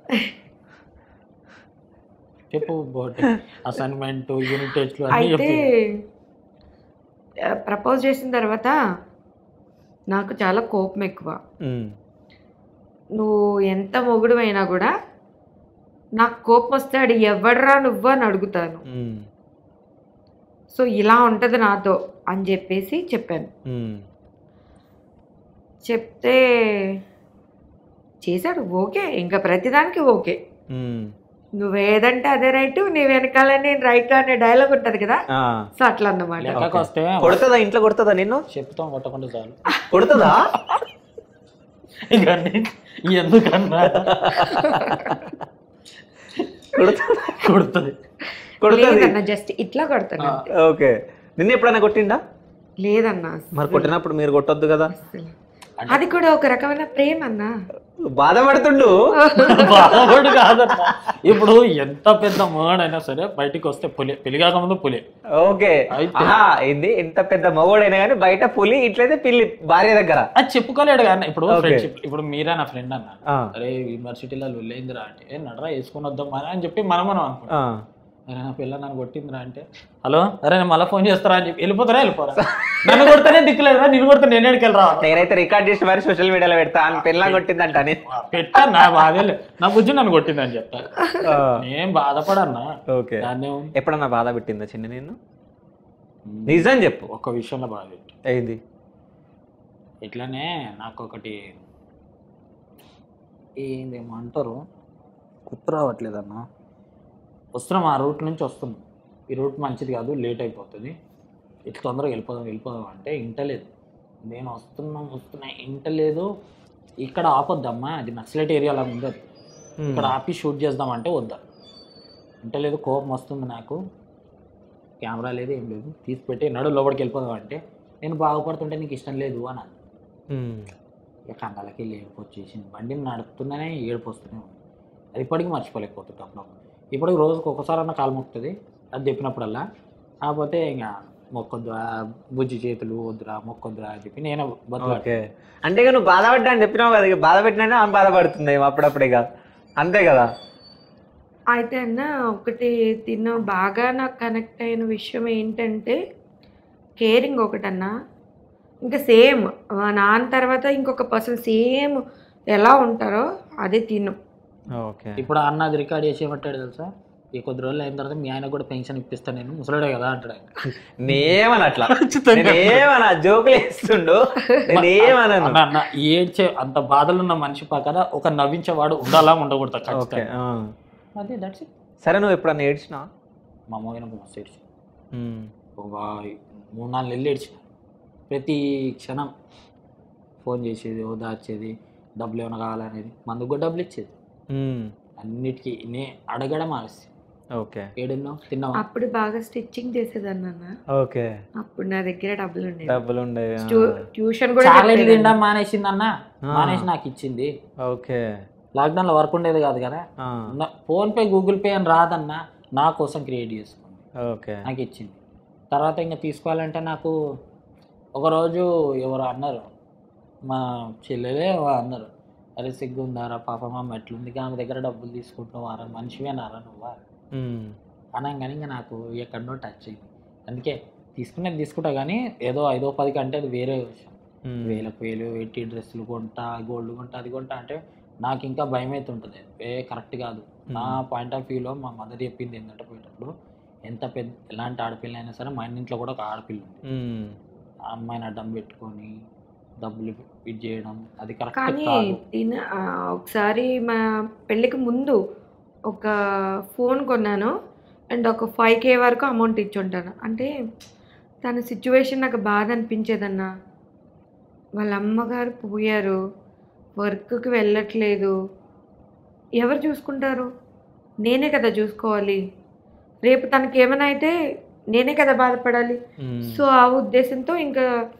చెప్పు అసైన్మెంట్ యూనిట్ టెస్ట్లు అన్నీ అయితే చెప్పు ప్రపోజ్ చేసిన తర్వాత నాకు చాలా కోపం ఎక్కువ మ్మ్. నువ్వు ఎంత మొగుడు అయినా కూడా నాకు కోపం వస్తాడు ఎవడరా నువ్వు అని అడుగుతాను మ్మ్. సో ఇలా ఉంటుంది నాతో అని చెప్పేసి చెప్పాను మ్మ్. చెప్తే చేశాడు ఓకే ఇంకా ప్రతిదానికి ఓకే మ్మ్. నువ్వేదంటే అదే రైట్ నీ వెనకాల నేను రైట్ అనే డైలాగ్ ఉంటుంది కదా ఆ. సో అట్లా అన్నమాట లెక్కకు వస్తే కొడుతుందా ఇంట్లో కొడుతుందా నిన్ను చెప్తాం కొట్టకుండా చాలు కొడుతుందా ఇక ఎందుకన్నా కొడుతుందా కొడుతుంది కొడుతుంది లేదన్న జస్ట్ ఇట్లా కొడతాను అంతే. ఓకే నిన్న ఎప్పుడైనా కొట్టిండా లేదన్నా మరి కొట్టినప్పుడు మీరు కొట్టొద్దు కదా అస్సలు. అది కూడా ఒక రకమైన ప్రేమ అన్నా బాధపడుతుండు బాధపడు కాదన్నా ఇప్పుడు ఎంత పెద్ద మగాడైనా సరే బయటికి వస్తే పులి పెళ్లి కాకముందు పులి ఓకే అయితే- ఆహా ఏంది ఎంత పెద్ద మగోడైనా కానీ బయట పులి ఇట్లయితే పిల్లి భార్య దగ్గర అది చెప్పుకోలేడు కానీ ఇప్పుడు Okay. ఫ్రెండ్షిప్ ఇప్పుడు మీరే నా ఫ్రెండ్ అన్న ఆ, అరే యూనివర్సిటీలో వెళ్ళేందిరా అంటే "ఏ, నడరా వేసుకొని వద్దాం మరి అని చెప్పి మనం మనం అనుకుంటాం ఆ. అరే నా పిల్ల నన్ను కొట్టిందిరా అంటే హలో అరే నేను మళ్ళీ ఫోన్ చేస్తారా అని చెప్పి వెళ్ళిపోతారా వెళ్ళిపోరా నన్ను కొడితేనే దిక్కులేదురా నేను కొడితే నేను ఎక్కడికి వెళ్ళరా నేనైతే రికార్డ్ చేసి మరి సోషల్ మీడియాలో పెడతా అని పిల్ల కొట్టిందంట అని పెట్టా నా బాధే లే. నా బుజ్జి నన్ను కొట్టిందని చెప్తా ఆ, నేను బాధపడన్నా ఓకే దాన్నే ఉంది. ఎప్పుడన్నా బాధ పెట్టిందా చిన్న నిన్ను నిజం చెప్పు ఒక విషయంలో బాధ పెట్టు ఏంది ఇట్లానే నాకు ఒకటి ఏందేమో అంటారు గుర్తు రావట్లేదన్నా వస్తున్నాం ఆ రూట్ నుంచి వస్తున్నాం ఈ రూట్ మంచిది కాదు లేట్ అయిపోతుంది ఇట్లా తొందరగా వెళ్ళిపోదాం వెళ్ళిపోదాం అంటే ఇంటలేదు నేను వస్తున్నాం వస్తున్నా ఇంటలేదు ఇక్కడ ఆపొద్దమ్మా అది నక్సలైట్ ఏరియాలో ఉంది అది ఇక్కడ ఆపి షూట్ చేద్దామంటే వద్దా ఇంటలేదు కోపం వస్తుంది నాకు కెమెరా లేదు ఏం లేదు తీసి పెట్టి నడు లోపలికి వెళ్ళిపోదాం అంటే నేను బాగుపడుతుంటే నీకు ఇష్టం లేదు అని అన్నా. ఉమ్. ఇక కంగాలకి వెళ్ళి ఏడుపు వచ్చేసింది బండిని నడుపుతుందనే ఏడుపు వస్తూనే ఉంది అది ఇప్పటికీ మర్చిపోలేకపోతుంది అప్పుడు ఇప్పటికి రోజుకి ఒకసారి అన్న కాలు మొక్కుతుంది అది చెప్పినప్పుడల్లా కాకపోతే ఇంకా మొక్కొద్దురా బుజ్జి చేతులు వద్దురా మొక్కొద్దురా అని చెప్పి నేను బతులాడు ఓకే అంటే ఇక నువ్వు బాధపడ్డా అని చెప్పినావు కదా ఇక బాధ పెట్టినా ఆమె బాధపడుతుంది ఏమో అప్పుడప్పుడు ఇక అంతే కదా అయితే అన్న ఒకటి తిన్న బాగా నాకు కనెక్ట్ అయిన విషయం ఏంటంటే కేరింగ్ ఒకటన్నా ఇంకా సేమ్ మా నాన్న తర్వాత ఇంకొక పర్సన్ సేమ్ ఎలా ఉంటారో అదే తిను ఓకే ఇప్పుడు అన్న అది రికార్డ్ చేసి ఏమంటాడు తెలుసా ఈ కొద్ది రోజులు అయిన తర్వాత మీ ఆయన కూడా పెన్షన్ ఇప్పిస్తాను నేను ముసలాడే కదా అంటాడు ఆయన. నేమని అట్లా నేనేమన్నా జోకులు వేస్తుండు నేనేమన్నాను అన్న అన్న ఏడ్చే అంత బాధలు ఉన్న మనిషి పక్కన ఒక నవ్వించేవాడు ఉండాలా ఉండకూడదు ఓకే ఖచ్చితంగా ఆ. అదే దట్స్ ఇట్ సరే నువ్వు ఎప్పుడన్నా ఏడ్చినా మా అమ్మ అయినప్పుడు మస్తు ఏడ్చి ఒక మూడు నాలుగు నెలలు ఏడ్చిన ప్రతి క్షణం ఫోన్ చేసేది ఓ దాచేది డబ్బులు ఏమైనా కావాలనేది మందుకు కూడా డబ్బులు ఇచ్చేది అన్నిటికీ నే అడగడం ఆలస్యం ఓకే ఏడున్నావు తిన్నావా అప్పుడు బాగా స్టిచ్చింగ్ చేసేదాన్ని అన్న ఓకే అప్పుడు నా దగ్గర డబ్బులు ఉండేవి డబ్బులు ఉండేవి ఆ. ట్యూ- ట్యూషన్ కూడా చాక్లెట్ చెప్పేదాన్ని. తినడం మానేసింది అన్న ఆ. మానేసి నాకు ఇచ్చింది ఓకే లాక్డౌన్లో వర్క్ ఉండేది కాదు కదా ఆ. నా- ఫోన్ పే గూగుల్ పే అని రాదన్న నా కోసం క్రియేట్ చేసుకుంది ఓకే నాకు ఇచ్చింది తర్వాత ఇంకా తీసుకోవాలంటే నాకు ఒకరోజు ఎవరు అన్నారు మా చెల్లెలే అన్నారు అరే సిగ్గు ఉందారా పాప మా ఎట్లుంది ఆమె దగ్గర డబ్బులు తీసుకుంటున్నావారా మనిషివేనారా నువ్వా ఉమ్. అనగానే ఇంకా నాకు ఎక్కడో టచ్ అయింది అందుకే తీసుకునేది తీసుకుంటా కానీ ఏదో ఐదో పది కంటే అది వేరే విషయం ఉమ్. వేలకు వేలు ఎట్టి డ్రెస్సులు కొంటా గోల్డ్ కొంటా అది కొంటా అంటే నాకు ఇంకా భయం అవుతుంటుంది ఏ కరెక్ట్ కాదు నా పాయింట్ ఆఫ్ వ్యూలో మా మదర్ చెప్పింది ఏంటంటే పోయేటప్పుడు ఎంత పెద్ద ఎలాంటి ఆడపిల్ల అయినా సరే మా ఇంట్లో కూడా ఒక ఆడపిల్ల ఉంది మ్మ్. ఆ అమ్మాయిని అడ్డం పెట్టుకొని డబ్బులు ఇది చేయడం అది కరెక్ట్ కానీ కాదు తిన ఆ, ఒకసారి మా పెళ్ళికి ముందు ఒక ఫోన్ కొన్నాను అండ్ ఒక ఫైవ్ కే వరకు అమౌంట్ ఇచ్చి ఉంటాను అంటే తన సిచ్యువేషన్ నాకు బాధ అనిపించేదన్న వాళ్ళ అమ్మగారు పోయారు వర్క్కి వెళ్ళట్లేదు ఎవరు చూసుకుంటారు నేనే కదా చూసుకోవాలి రేపు తనకి ఏమైనా అయితే నేనే కదా బాధపడాలి మ్మ్. సో ఆ ఉద్దేశంతో ఇంకా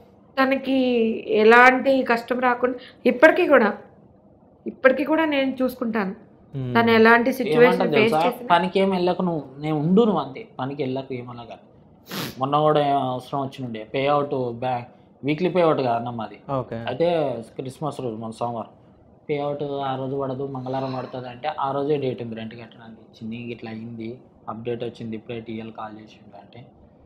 తనకి ఎలాంటి కష్టం రాకుండా ఇప్పటికీ కూడా ఇప్పటికీ కూడా నేను చూసుకుంటాను మ్మ్. తను ఎలాంటి సిచ్యువేషన్ ఏమంటది ఫేస్ తెలుసా చేసిన పనికి ఏం వెళ్ళకు నువ్వు నేను ఉండు నువ్వు అంతే పనికి వెళ్ళకు ఏమనగా మొన్న కూడా ఏం అవసరం వచ్చినుండే పే అవుట్ బ్యా వీక్లీ పే అవుట్ కదా అన్నమ్మ అది ఓకే అయితే క్రిస్మస్ రోజు మన సోమవారం పే అవుట్ ఆ రోజు పడదు మంగళవారం పడుతుంది అంటే ఆ రోజే డేట్ ఉంది రెంట్ కట్టడానికి ఇచ్చింది ఇట్లా అయింది అప్డేట్ వచ్చింది ఇప్పుడే టీఎల్ కాల్ చేసిండు అంటే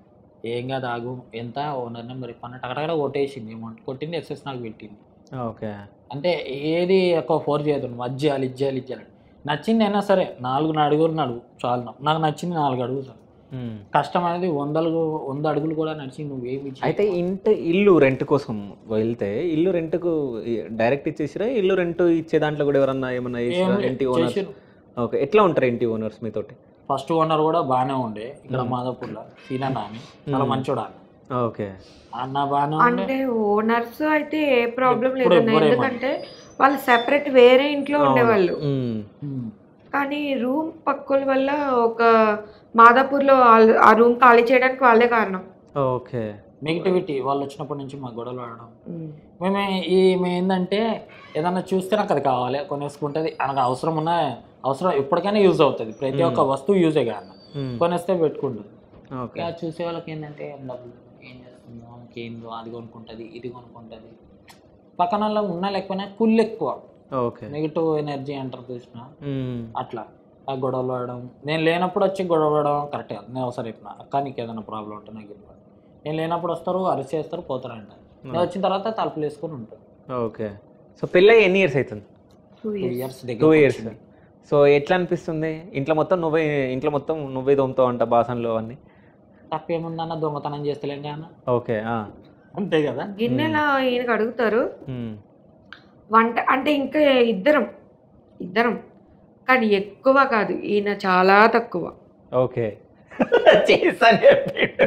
ఏం కాదు ఆగు ఎంత ఓనర్ నెంబర్ ఇప్పన్న టకటకడ కొట్టేసింది అమౌంట్ కొట్టింది ఎస్ఎస్ నాకు పెట్టింది ఓకే అంటే ఏది ఎక్కువ ఫోర్ చేయదు నువ్వు అది చేయాలి ఇది చేయాలి ఇది చేయాలి నచ్చింది అయినా సరే నాలుగు అడుగులు నడుగు చాలు నాకు. నాకు నచ్చింది నాలుగు అడుగులు చాలు మ్మ్. కష్టం అనేది వందలు వంద అడుగులు కూడా నడిచి నువ్వేమి చేయకు. అయితే ఇంటి ఇల్లు రెంట్ కోసం వెళ్తే ఇల్లు రెంట్కు డైరెక్ట్ ఇచ్చేసిరా ఇల్లు రెంట్ ఇచ్చే దాంట్లో కూడా ఎవరన్నా ఏమన్నా ఏం చేసిరా లేదు, ఇంటి ఓనర్స్ చేసిర్రు. ఓకే ఎట్లా ఉంటారు ఇంటి ఓనర్స్ మీతోటి ఫస్ట్ ఓనర్ కూడా బాగానే ఉండే ఇక్కడ మ్మ్. మాదాపూర్లో సీనన్న అని చాలా మ్మ్. మంచోడు అన్న ఓకే అన్న బాగానే ఉండే అంటే ఓనర్స్ అయితే ఏ ప్రాబ్లం ఎప్పుడు లేదన్న ఎవ్వరేమనరు. ఎందుకంటే వాళ్ళు సెపరేట్ వేరే ఇంట్లో ఉండేవాళ్ళు మ్మ్. మ్మ్. కానీ రూమ్ పక్కల వల్ల ఒక మాదాపూర్లో వాళ్ళు ఆ రూమ్ ఖాళీ చేయడానికి వాళ్ళే కారణం ఓకే నెగిటివిటీ వాళ్ళు వచ్చినప్పటి నుంచి మాకు గొడవలు ఆడడం మేము ఈ మేము ఏంటంటే ఏదన్నా చూస్తే నాకు అది కావాలి కొనేసుకుంటుంది నాకు అవసరం ఉన్న అవసరం ఎప్పటికైనా యూజ్ అవుతుంది ప్రతి ఒక్క వస్తువు యూజే కాదు మ్మ్. కొనేస్తే పెట్టుకుంటుంది ఓకే ఇక చూసే వాళ్ళకి ఏంటంటే ఏం డబ్బులు ఏం చేస్తుందో ఆమెకి ఏందో అది కొనుక్కుంటుంది ఇది కొనుక్కుంటుంది పక్కన వాళ్ళ ఉన్నా లేకపోయినా కుళ్ళు ఎక్కువ ఓకే నెగిటివ్ ఎనర్జీ అంటారు చూసిన మ్మ్. అట్లా ఆ గొడవలు పడడం నేను లేనప్పుడు వచ్చి గొడవ పడడం కరెక్ట్ కాదు నేను ఒకసారి చెప్పిన అక్క నీకు ఏదైనా ప్రాబ్లం ఉంటే నాకు చెప్పాలి నేను లేనప్పుడు వస్తారు అరెస్ట్ చేస్తారు పోతారంట నేను వచ్చిన తర్వాత తలుపులు వేసుకొని ఉంటాను ఓకే సో పెళ్ళి ఎన్ని ఇయర్స్ అవుతుంది two two years years two దగ్గర ఇయర్స్ సో ఎట్లా అనిపిస్తుంది ఇంట్లో మొత్తం నువ్వే ఇంట్లో మొత్తం నువ్వే దొమ్ముతావు అంట బాసన్లు అవన్నీ తప్పేముందన్న దొంగతనం చేస్తలేండి అన్న ఓకే ఆ. అంతే కదా గిన్నెలా ఈయనకు అడుగుతారు మ్మ్. వంట అంటే ఇంకా ఇద్దరం ఇద్దరం కానీ ఎక్కువ కాదు ఈయన చాలా తక్కువ ఓకే చేస్తాను చెప్పిండు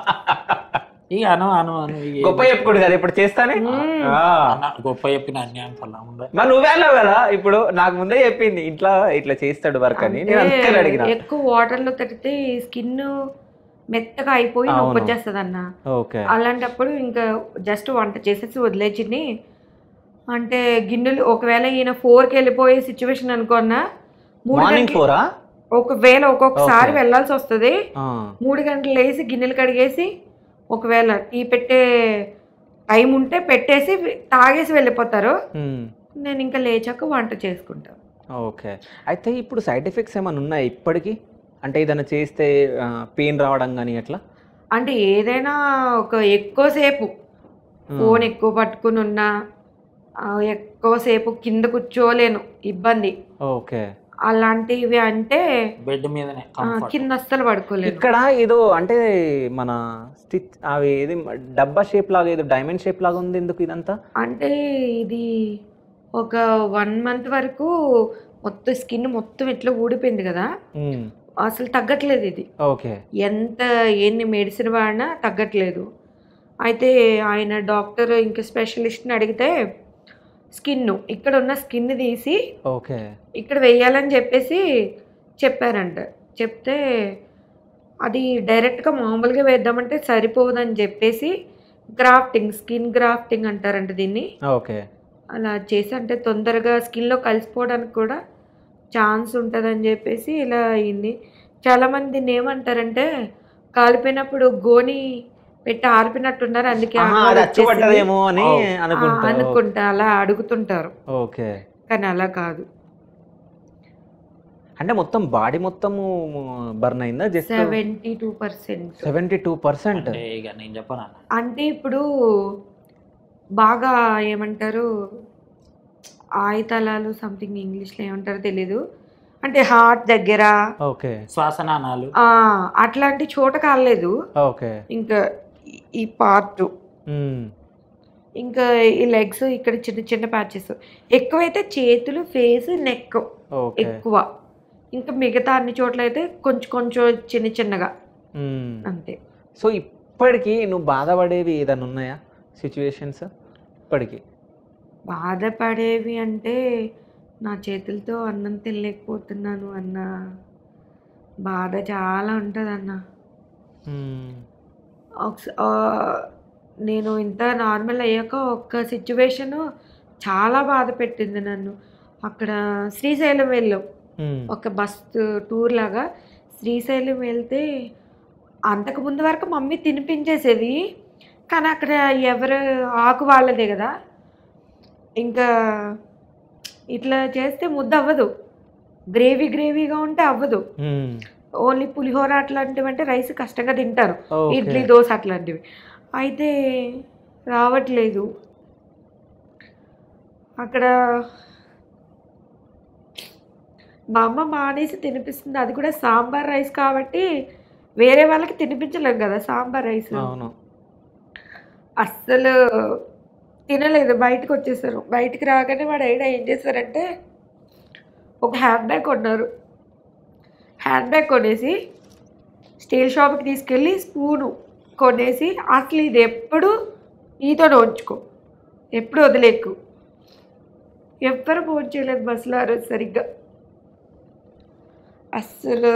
ఇక అను అను అను ఇక గొప్ప చెప్పుకోడు కదా ఇప్పుడు చేస్తానే ఆ. అన్న గొప్ప చెప్పిన అన్యాయం ఫలం ఉందా మరి నువ్వే అన్నావు కదా ఇప్పుడు నాకు ముందే చెప్పింది ఇట్లా ఇట్లా చేస్తాడు వర్క్ అని నేను అంటే అందుకని అడిగిన ఎక్కువ వాటర్ లో తడితే స్కిన్ మెత్తగా అయిపోయి అవును. నొప్పి వచ్చేస్తుంది అన్న ఓకే అలాంటప్పుడు ఇంకా జస్ట్ వంట చేసేసి వదిలేచింది అంటే గిన్నెలు ఒకవేళ ఈయన ఫోర్కి వెళ్ళిపోయే సిచ్యువేషన్ అనుకున్నా మూడు మార్నింగ్ గంటలు ఫోరా ఒకవేళ ఒక్కొక్కసారి Okay. వెళ్ళాల్సి వస్తుంది మూడు గంటలు వేసి గిన్నెలు కడిగేసి ఒకవేళ టీ పెట్టే టైం ఉంటే పెట్టేసి తాగేసి వెళ్ళిపోతారు నేను ఇంకా లేచాక వంట చేసుకుంటాను ఓకే అయితే ఇప్పుడు సైడ్ ఎఫెక్ట్స్ ఏమైనా ఉన్నాయా ఇప్పటికీ అంటే ఏదైనా చేస్తే పెయిన్ రావడం కానీ అట్లా అంటే ఏదైనా ఒక ఎక్కువసేపు ఫోన్ ఎక్కువ పట్టుకుని ఉన్నా ఆ, ఎక్కువసేపు కింద కూర్చోలేను ఇబ్బంది ఓకే అలాంటివి అంటే బెడ్ మీదనే ఆ, కంఫర్ట్ కింద అస్సలు పడుకోలేను ఇక్కడ ఏదో అంటే మన స్టిచ్ అవి ఏది డబ్బా షేప్ లాగా ఏదో డైమండ్ షేప్ లాగా ఉంది ఎందుకు ఇదంతా అంటే ఇది ఒక వన్ మంత్ వరకు మొత్తం స్కిన్ మొత్తం ఇట్లా ఊడిపోయింది కదా మ్మ్. అసలు తగ్గట్లేదు ఇది ఓకే ఎంత ఎన్ని మెడిసిన్ వాడినా తగ్గట్లేదు అయితే ఆయన డాక్టర్ ఇంకా స్పెషలిస్ట్ని అడిగితే స్కిన్ ఇక్కడ ఉన్న స్కిన్ తీసి ఓకే ఇక్కడ వేయాలని చెప్పేసి చెప్పారంట చెప్తే అది డైరెక్ట్గా మామూలుగా వేద్దామంటే సరిపోదని చెప్పేసి గ్రాఫ్టింగ్ స్కిన్ గ్రాఫ్టింగ్ అంటారంట దీన్ని ఓకే అలా చేసి అంటే తొందరగా స్కిన్లో కలిసిపోవడానికి కూడా ఛాన్స్ ఉంటుందని చెప్పేసి ఇలా అయింది చాలామంది దీన్ని ఏమంటారంటే కాలిపోయినప్పుడు గోని పెట్టి ఆరిపినట్టున్నారు అందుకే ఆహా, ఆనవాళ్ళు అది వచ్చేసింది. అచ్చుపడ్డదేమో అని ఆ, ఆ, అనుకుంటా అనుకుంటా అలా అడుగుతుంటారు ఓకే కానీ అలా కాదు అంటే మొత్తం బాడీ మొత్తము బర్న్ అయిందా just seventy two percent seventy two percent అంటే ఇక నేను చెప్పను అన్న అంటే ఇప్పుడు బాగా ఏమంటారు ఆయుతలాలు సంథింగ్ ఇంగ్లీష్లో ఏమంటారో తెలీదు అంటే హార్ట్ దగ్గర ఓకే శ్వాసనాళాలు ఆ, అట్లాంటి చోట కాలేదు ఓకే ఇంకా ఈ- ఈ పార్ట్ మ్మ్. ఇంకా ఈ లెగ్స్ ఇక్కడ చిన్న చిన్న ప్యాచెస్ ఎక్కువైతే చేతులు ఫేస్ నెక్ ఓకే ఎక్కువ ఇంకా మిగతా అన్ని చోట్ల అయితే కొంచెం కొంచెం చిన్న చిన్నగా మ్మ్. అంతే సో ఇప్పటికీ నువ్వు బాధపడేవి ఏదైనా ఉన్నాయా సిచ్యువేషన్స్ ఇప్పటికి బాధపడేవి అంటే నా చేతులతో అన్నం తినలేకపోతున్నాను అన్న బాధ చాలా ఉంటుంది అన్న మ్మ్. ఒకస- ఆ, నేను ఇంత నార్మల్ అయ్యాక ఒక్క సిచ్యువేషను చాలా బాధ పెట్టింది నన్ను అక్కడ శ్రీశైలం వెళ్ళాం మ్మ్. ఒక బస్ టూర్ లాగా శ్రీశైలం వెళ్తే అంతకు ముందు వరకు మమ్మీ తినిపించేసేది కానీ అక్కడ ఎవరు ఆకు వాళ్ళదే కదా ఇంకా ఇట్లా చేస్తే ముద్ద అవ్వదు గ్రేవీ గ్రేవీగా ఉంటే అవ్వదు మ్మ్. ఓన్లీ పులిహోర అట్లాంటివి అంటే రైస్ కష్టంగా తింటారు ఓకే. ఇడ్లీ దోశ అట్లాంటివి అయితే రావట్లేదు అక్కడ మా అమ్మ మానేసి తినిపిస్తుంది అది కూడా సాంబార్ రైస్ కాబట్టి వేరే వాళ్ళకి తినిపించలేం కదా సాంబార్ రైస్ అవును అస్సలు తినలేదు బయటకు వచ్చేసారు బయటికి రాగానే వాడు అయినా ఏం చేశారంటే ఒక హ్యాండ్ బ్యాగ్ కొన్నారు హ్యాండ్ బ్యాగ్ కొనేసి స్టీల్ షాప్కి తీసుకెళ్ళి స్పూను కొనేసి అసలు ఇది ఎప్పుడు నీతోనే ఉంచుకో ఎప్పుడు వదిలేకు ఎవ్వరు ఫోన్ చేయలేదు బస్సులో ఆ రోజు సరిగ్గా అస్సలు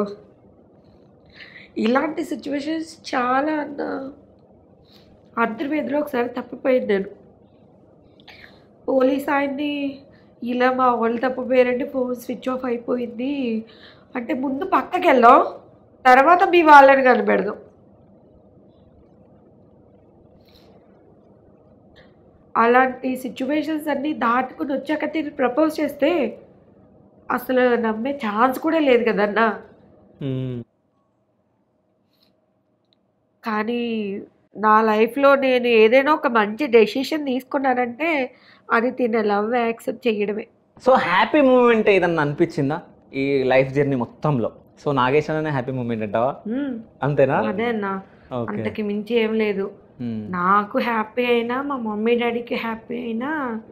ఇలాంటి సిచ్యువేషన్స్ చాలా అన్న అందరి మీదలో ఒకసారి తప్పిపోయింది నేను పోలీస్ ఆయన్ని ఇలా మా వాళ్ళు తప్పిపోయారంటే ఫోన్ స్విచ్ ఆఫ్ అయిపోయింది అంటే ముందు పక్కకి వెళ్దాం తర్వాత మీ వాళ్ళని కనిపెడదాం అలాంటి సిచ్యువేషన్స్ అన్నీ దాటుకుని వచ్చాక తిని ప్రపోజ్ చేస్తే అసలు నమ్మే ఛాన్స్ కూడా లేదు కదన్నా మ్మ్. కానీ నా లైఫ్లో నేను ఏదైనా ఒక మంచి డెసిషన్ తీసుకున్నానంటే అది తిన లవ్ యాక్సెప్ట్ చేయడమే సో హ్యాపీ మూమెంట్ ఏదన్నా అనిపించిందా ఈ లైఫ్ జర్నీ మొత్తంలో సో నాగేశ్ అనే హ్యాపీ మూమెంట్ అంటావా మ్మ్. అంతేనా అదే అన్న ఓకే అంతకి మించి ఏం లేదు నాకు హ్యాపీ అయినా మా మమ్మీ డాడీకి హ్యాపీ అయినా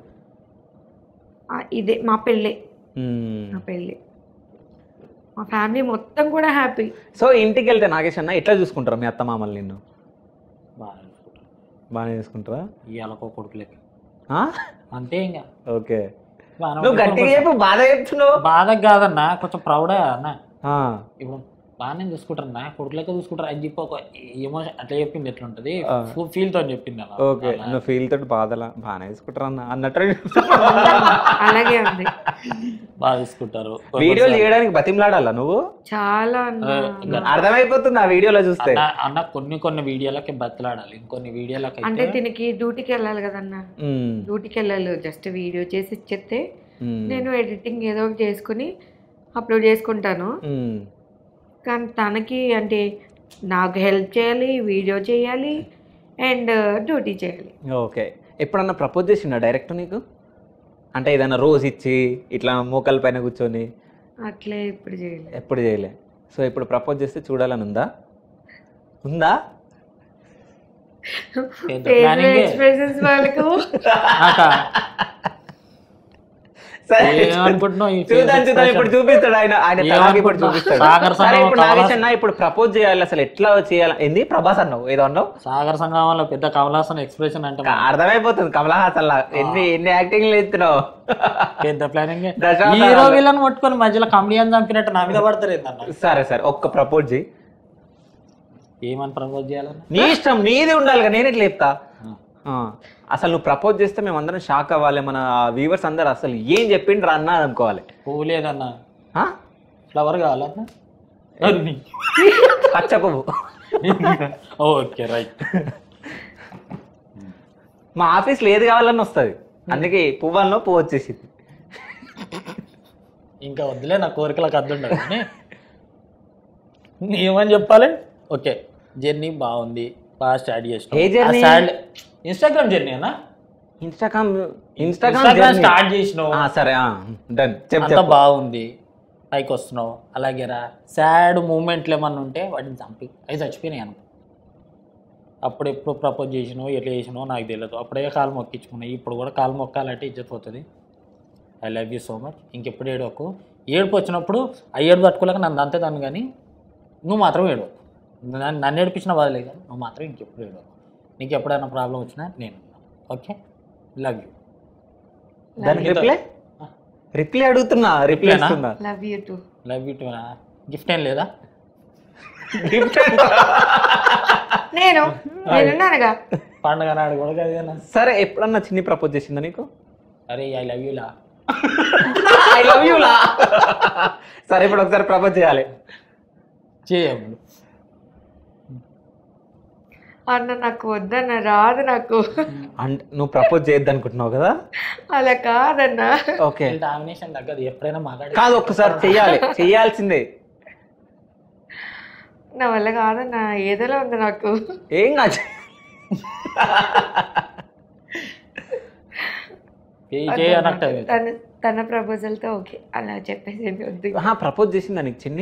ఆ, ఇదే మా పెళ్ళి నా పెళ్ళి మా ఫ్యామిలీ మొత్తం కూడా హ్యాపీ సో ఇంటికి వెళ్తే నాగేష్ అన్న ఎట్లా చూసుకుంటారు మీ అత్త మామలు నిన్ను బాగా చూసుకుంటారు బాగానే చూసుకుంటారా ఇవాళకో కొడుకులకి ఆ? అంతే ఇంకా ఓకే బాగానే నువ్వు గట్టిగా ఉంటారు. చెప్పు బాధ చెప్తున్నావు బాధ కాదన్నా కొంచెం ప్రౌడే అన్న ఆ, ఇప్పుడు బాగానే చూసుకుంటారు నా కొడుకులకే చూసుకుంటారు అని చెప్పి ఒక ఎమోషన్ అట్లా చెప్పింది ఎట్లుంటది ఆ. ఫీల్ తో చెప్పింది అలా ఓకే అలా. నువ్వు ఫీల్ తోటి బాధలా బాగానే చూసుకుంటారు అన్న అన్నట్టు అలాగే ఉంది బాగా చూసుకుంటారు వీడియోలు చేయడానికి బతిమలాడాలా నువ్వు చాలా అన్న ఆ, అర్థమైపోతుంది ఆ వీడియోలో చూస్తే అన్న అన్న కొన్ని కొన్ని వీడియోలకి బతలాడాలి ఇంకొన్ని వీడియోలకి అంటే అయితే దీనికి డ్యూటీకి వెళ్ళాలి కదన్న ఉమ్, డ్యూటీకి వెళ్ళాలి జస్ట్ వీడియో చేసి ఇచ్చేస్తే ఉమ్, నేను ఎడిటింగ్ ఏదో ఒకటి చేసుకుని అప్లోడ్ చేసుకుంటాను ఉమ్. కానీ తనకి అంటే నాకు హెల్ప్ చేయాలి వీడియో చేయాలి అండ్ డ్యూటీ చేయాలి ఓకే ఎప్పుడన్నా ప్రపోజ్ చేసిండా డైరెక్ట్ నీకు అంటే ఏదైనా రోజు ఇచ్చి ఇట్లా మోకాల పైన కూర్చొని అట్లే ఇప్పుడు చేయలేదు ఎప్పుడు చేయలే సో ఇప్పుడు ప్రపోజ్ చేస్తే చూడాలని ఉందా ఉందా పెద్ద planning ఏ. ఎక్స్ప్రెషన్స్ వాళ్ళకు నాకా? సరే ఏమనుకుంటున్నావు ఈ చూద్దాం face చూద్దాం ఇప్పుడు చూపిస్తాడు ఆయన ఆయన తలాకి ఇప్పుడు ఏమనుకుంటున్నావు? చూపిస్తాడు సాగర్ సరే సంగమం ఇప్పుడు కమలాసన్. నాగేష్ అన్న ఇప్పుడు ప్రపోజ్ చేయాలి అసలు ఎట్లా చేయాలి ఏంది ప్రభాస్ అన్నావు ఏదో అన్నావు సాగర్ సంగమంలో పెద్ద కమలాసన్ ఎక్స్ప్రెషన్ అంటే క- అర్థమైపోతుంది కమలా హాసన్ లా ఎన్ని ఎన్ని యాక్టింగ్ ఎత్తున్నావు పెద్ద ప్లానింగ్ దశావతారాలు. హీరో విలన్ పట్టుకొని మధ్యలో కమెడియన్ చంపినట్టు నా మీద పడతారు ఏందన్న సరే సరే ఒక్క ప్రపోజ్ చేయి ఏమని ప్రపోజ్ చేయాలన్న నీ ఇష్టం నీది ఉండాలి కదా, నేను ఎట్లా చెప్తా ఆ, అసలు నువ్వు ప్రపోజ్ చేస్తే మేము అందరం షాక్ అవ్వాలి మన వ్యూవర్స్ అందరు అసలు ఏం చెప్పిండ్రు అన్నా అనుకోవాలి పువ్వు లేదన్న ఆ? ఫ్లవర్ కావాలన్న పచ్చ పువ్వు ఓకే రైట్ మా ఆఫీస్ లేదు కావాలని వస్తుంది అందుకే పువ్వుల్లో పువ్వు వచ్చేసింది ఇంకా వద్దులే నా కోరికలకు అద్దుండదు కానీ ఏమని చెప్పాలి ఓకే జర్నీ బాగుంది బాగా స్టార్ట్ ఏ journey? చేసిన ఇన్స్టాగ్రామ్ జర్నీ అన్న ఇన్స్టాగ్రామ్ ఇన్స్టాగ్రామ్ ఇన్స్టాగ్రామ్ స్టార్ట్ చేసినావు సరే డన్ చెప్ అంత చెప్పు బాగుంది పైకి వస్తున్నావు అలాగే రా సాడ్ మూమెంట్లు ఏమన్నా ఉంటే వాటిని చంపి అవి చచ్చిపోయినాయి అనుకో అప్పుడు ఎప్పుడు ప్రపోజ్ చేసినావు ఎట్లా చేసినావు నాకు తెలియదు అప్పుడే కాలు మొక్కించుకున్నాయి ఇప్పుడు కూడా కాలు మొక్కాలంటే ఇజ్జత్ పోతుంది I love you so much ఇంకెప్పుడు ఏడవకు ఏడుపు వచ్చినప్పుడు ఆ ఏడు పట్టుకోలేక నన్ను అంతే దాన్ని కానీ నువ్వు మాత్రం ఏడవకు నన్ను నన్ను ఏడిపించిన బాధలే కానీ నువ్వు మాత్రం ఇంకెప్పుడు ఏడవకు నీకు ఎప్పుడైనా ప్రాబ్లం వచ్చినా నేను ఓకే లవ్ యూ దానికి రిప్లై రిప్లై అడుగుతున్నా రిప్లై రిప్లైనా? ఇస్తున్నా love you too love you too gift ఏం లేదా నేను నేనున్నానుగా పండుగ నాడు కూడా కదేనా సరే ఎప్పుడన్నా చిన్ని ప్రపోజ్ చేసిందా నీకు అరే ఐ లవ్ యూలా ఐ లవ్ యూ లా సరే ఇప్పుడు ఒకసారి ప్రపోజ్ చేయాలి చేయము అన్న నాకు వద్దన్న రాదు నాకు అంటే నువ్వు ప్రపోజ్ చేయొద్దు అనుకుంటున్నావు కదా అలా కాదన్న ఓకే డామినేషన్ తగ్గదు ఎప్పుడైనా మాట్లాడి కాదు ఒక్కసారి చెయ్యాలి చెయ్యాల్సిందే నా వల్ల కాదన్న ఏదోలా ఉంది నాకు ఏం కాదు చేయ అన్నట్టు అది. తన తన ప్రపోజల్తో ఓకే అలా చెప్పేసి వద్దు ప్రపోజ్ చేసిందా నీకు చిన్ని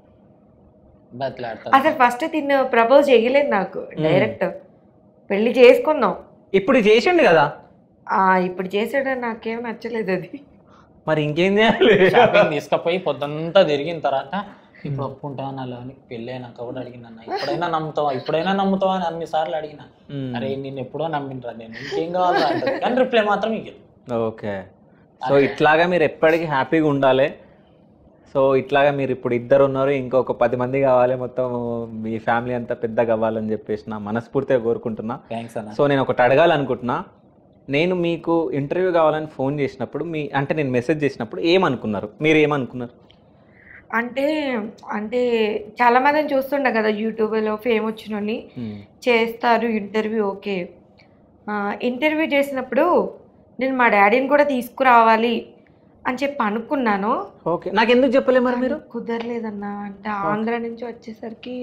బతిలాడతా అసలు ఫస్ట్ తిన్ను ప్రపోజ్ చేయలేదు నాకు డైరెక్ట్ పెళ్లి చేసుకుందాం ఇప్పుడు చేసిండు కదా ఆ ఇప్పుడు చేసాడు నాకేం నచ్చలేదు అది మరి ఇంకేం చేయాలి షాపింగ్ తీసుకపోయి పొద్దంతా తిరిగిన తర్వాత ఇప్పుడు ఒప్పుకుంటావా అలా అని పెళ్ళి అయినాక కూడా అడిగిన అన్న ఇప్పుడైనా నమ్ముతావా ఇప్పుడైనా నమ్ముతావా అని అన్ని సార్లు అడిగిన మ్మ్. అరే నేను ఎప్పుడో నమ్మినరా నేను ఇంకేం కావాలా అంటది. కానీ రిప్లై మాత్రం ఇక ఓకే సో ఇట్లాగా మీరు ఎప్పటికీ హ్యాపీగా ఉండాలి సో ఇట్లాగా మీరు ఇప్పుడు ఇద్దరు ఉన్నారు ఇంకొక పది మంది కావాలి మొత్తం మీ ఫ్యామిలీ అంతా పెద్దగా అవ్వాలని చెప్పేసి నా మనస్ఫూర్తిగా కోరుకుంటున్నా థ్యాంక్స్ అన్న సో నేను ఒకటి అడగాలనుకుంటున్నా నేను మీకు ఇంటర్వ్యూ కావాలని ఫోన్ చేసినప్పుడు మీ అంటే నేను మెసేజ్ చేసినప్పుడు ఏమనుకున్నారు మీరు ఏమనుకున్నారు అంటే అంటే చాలా మందిని చూస్తుండే కదా యూట్యూబ్లో ఫేమ్ వచ్చిన వాళ్ళని మ్మ్. చేస్తారు ఇంటర్వ్యూ ఓకే ఇంటర్వ్యూ చేసినప్పుడు నేను మా డాడీని కూడా తీసుకురావాలి అని చెప్పి అనుకున్నాను ఓకే నాకు ఎందుకు చెప్పలే మరి మీరు కుదరలేదన్న అంటే ఆంధ్ర నుంచి వచ్చేసరికి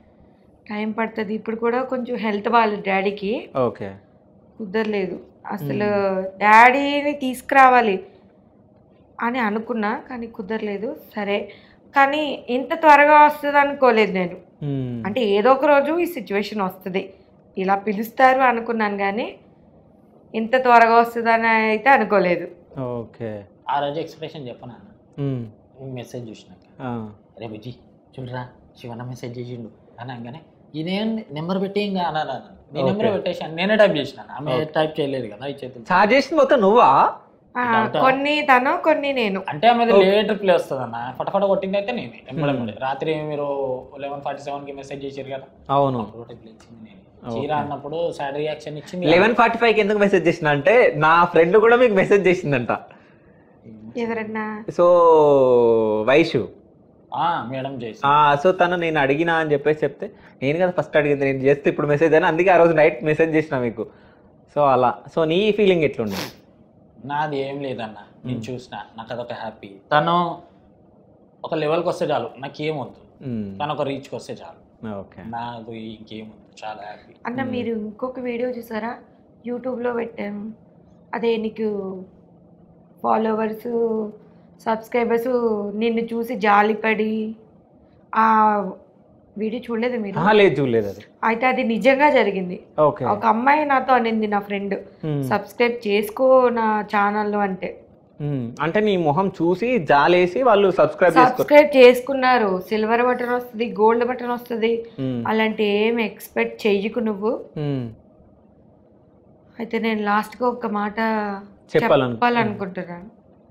టైం పడుతుంది ఇప్పుడు కూడా కొంచెం హెల్త్ బాగాలేదు డాడీకి ఓకే కుదరలేదు అసలు డాడీని తీసుకురావాలి అని అనుకున్నా కానీ కుదరలేదు సరే కానీ ఇంత త్వరగా వస్తుంది అనుకోలేదు నేను మ్మ్. అంటే ఏదో ఒక రోజు ఈ సిచ్యువేషన్ వస్తుంది ఇలా పిలుస్తారు అనుకున్నాను కానీ ఇంత త్వరగా వస్తుందని అయితే అనుకోలేదు ఓకే ఆ రోజు ఎక్స్ప్రెషన్ చెప్పనా మ్మ్. మెసేజ్ చూసినాక ఆ. అరే బుజ్జి చూడరా శివన్న మెసేజ్ చేసిండు అనగానే ఇదేం నెంబర్ పెట్టి ఇంకా అన్నారు అన్న. నేను నెంబర్ Okay. పెట్టేసాను నేనే టైప్ చేసిన ఆమె టైప్ చేయలేదు కదా ఈ చేతులు చార్జ్ చేసింది మొత్తం నువ్వా ఆ, డౌటా? కొన్ని తను కొన్ని నేను అంటే ఆమె లేట్ రిప్లై వస్తుంది అన్న ఫటఫట కొట్టింది అయితే నేను ఎంబడెంబడి రాత్రి మీరు లెవెన్ ఫార్టీ సెవెన్ కి మెసేజ్ చేశారు కదా అవును అప్పుడు రిప్లై ఇచ్చింది నేను చీర అన్నప్పుడు సాడ్ రియాక్షన్ ఇచ్చింది లెవెన్ ఫార్టీ ఫైవ్కి ఎందుకు మెసేజ్ చేసిన అంటే నా ఫ్రెండ్ కూడా మీకు మెసేజ్ చేసిందంట ఎవరన్నా సో వైషు ఆ, మేడం చేసి ఆ, సో తను నేను అడిగినా అని చెప్పేసి చెప్తే నేను కదా ఫస్ట్ అడిగింది నేను చేస్తే ఇప్పుడు మెసేజ్ అని అందుకే ఆ రోజు నైట్ మెసేజ్ చేసిన మీకు సో అలా సో నీ ఫీలింగ్ ఎట్లుండే నాది ఏం లేదన్న నేను చూసిన నాకు అదొక హ్యాపీ తను ఒక లెవెల్కి వస్తే చాలు నాకు ఏమొద్దు తను ఒక రీచ్కి వస్తే చాలు ఓకే నాకు ఇంకేమొద్దు చాలా హ్యాపీ అన్న మీరు ఇంకొక వీడియో చూసారా యూట్యూబ్లో పెట్టాము అదే నీకు ఫాలోవర్స్ సబ్స్క్రైబర్స్ నిన్ను చూసి జాలిపడి ఆ వీడియో చూడలేదు మీరు లేదు చూడలేదు అది అయితే అది నిజంగా జరిగింది ఓకే ఒక అమ్మాయి నాతో అనింది నా ఫ్రెండ్ సబ్స్క్రైబ్ చేసుకో నా ఛానల్లో అంటే అంటే నీ మొహం చూసి జాలేసి వాళ్ళు సబ్స్క్రైబ్ చేసుకో సబ్స్క్రైబ్ చేసుకున్నారు సిల్వర్ బటన్ వస్తుంది గోల్డ్ బటన్ వస్తుంది అలాంటి ఏం ఎక్స్పెక్ట్ చెయ్యకు నువ్వు అయితే నేను లాస్ట్గా ఒక మాట చెప్పాలను- చెప్పాలనుకుంటున్నాను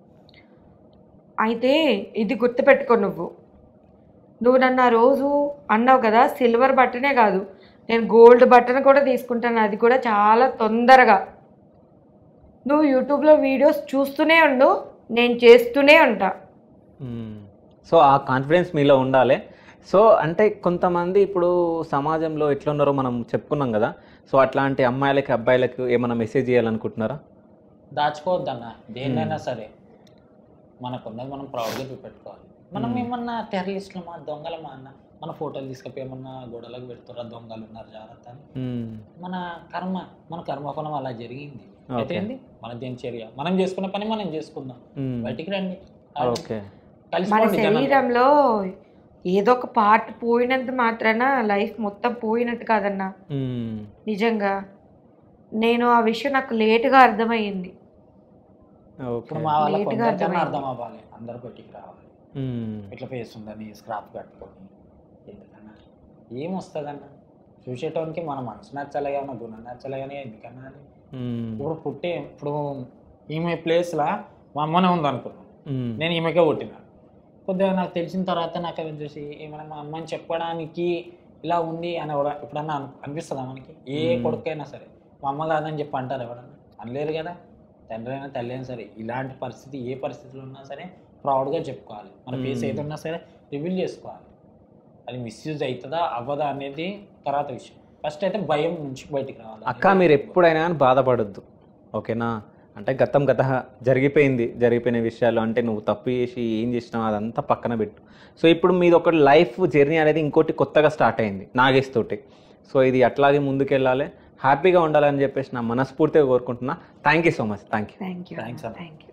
అయితే ఇది గుర్తుపెట్టుకో నువ్వు నువ్వు నన్ను ఆ రోజు అన్నావు కదా సిల్వర్ బట్టనే కాదు నేను గోల్డ్ బట్టన్ కూడా తీసుకుంటాను అది కూడా చాలా తొందరగా నువ్వు యూట్యూబ్లో వీడియోస్ చూస్తూనే ఉండు నేను చేస్తూనే ఉంటా సో ఆ కాన్ఫిడెన్స్ మీలో ఉండాలి సో అంటే కొంతమంది ఇప్పుడు సమాజంలో ఎట్లున్నారో మనం చెప్పుకున్నాం కదా సో అట్లాంటి అమ్మాయిలకి అబ్బాయిలకు ఏమైనా మెసేజ్ చేయాలనుకుంటున్నారా దాచుకోవద్దన్న దేన్నైనా సరే మనకున్నది మనం ప్రౌడ్గా చూపెట్టుకోవాలి మనం ఏమన్నా టెర్రరిస్టులమా దొంగలమా అన్న మన ఫోటోలు తీసుకపోయి ఏమన్నా గోడలకు పెడుతురా దొంగలు ఉన్నారు జాగ్రత్త అని మ్మ్. మన కర్మ మన కర్మఫలం అలా జరిగింది Okay. అయితే ఏంది? మన దినచర్య మనం చేసుకునే పని మనం చేసుకుందాం మ్మ్. బయటికి రండి ఓకే మన కలిసిపోండి జనాలు. శరీరంలో ఏదో ఒక పార్ట్ పోయినంత మాత్రాన లైఫ్ మొత్తం పోయినట్టు కాదన్నా మ్మ్. నిజంగా నేను ఆ విషయం నాకు లేటుగా అర్థమయ్యింది ఓకే ఇప్పుడు మా వాళ్ళకి లేట్గా కొందరికన్నా అర్థమైంది. అర్థం అవ్వాలి అందరు బయటికి రావాలి మ్మ్. ఇట్లా ఫేస్ ఉందని స్క్రాప్ కట్టుకొని ఎందుకన్నా ఏం వస్తుందన్న చూసేటోనికి మన మనసు నచ్చలే కానీ గుణం నచ్చలే కానీ ఎందుకన్నా అది మ్మ్. ఇప్పుడు పుట్టే ఇప్పుడు ఈమె ప్లేస్లో మా అమ్మనే ఉంది అనుకున్నాను మ్మ్. నేను ఈమెకే పుట్టిన కొద్దిగా నాకు తెలిసిన తర్వాత నాకు అది చూసి ఏమైనా మా అమ్మని చెప్పడానికి ఇలా ఉంది అని ఎవడ ఎప్పుడన్నా అను- అనిపిస్తుందా మనకి ఏ మ్మ్. కొడుకైనా సరే మా అమ్మ కాదని చెప్పి అంటారు ఎవడన్నా అనలేరు కదా తండ్రి అయినా తల్లి అయినా సరే ఇలాంటి పరిస్థితి ఏ పరిస్థితులు ఉన్నా సరే ప్రౌడ్గా చెప్పుకోవాలి మన ఫేస్ మ్మ్. ఏది ఉన్నా సరే రివీల్ చేసుకోవాలి అది మిస్యూజ్ అవుతుందా అవ్వదా అనేది తర్వాత విషయం ఫస్ట్ అయితే భయం నుంచి బయటికి రావాలి అక్క మీరు ఎప్పుడైనా కానీ బాధపడొద్దు ఓకేనా అంటే గతం గత జరిగిపోయింది జరిగిపోయిన విషయాలు అంటే నువ్వు తప్పు చేసి ఏం చేసినావు అదంతా పక్కన పెట్టు సో ఇప్పుడు మీది ఒక లైఫ్ జర్నీ అనేది ఇంకోటి కొత్తగా స్టార్ట్ అయింది నాగేష్ తోటి సో ఇది అట్లాగే ముందుకెళ్ళాలి హ్యాపీగా ఉండాలని చెప్పేసి నా మనస్ఫూర్తిగా కోరుకుంటున్నా thank you so much thank you thank you Thanks అన్న. Thank you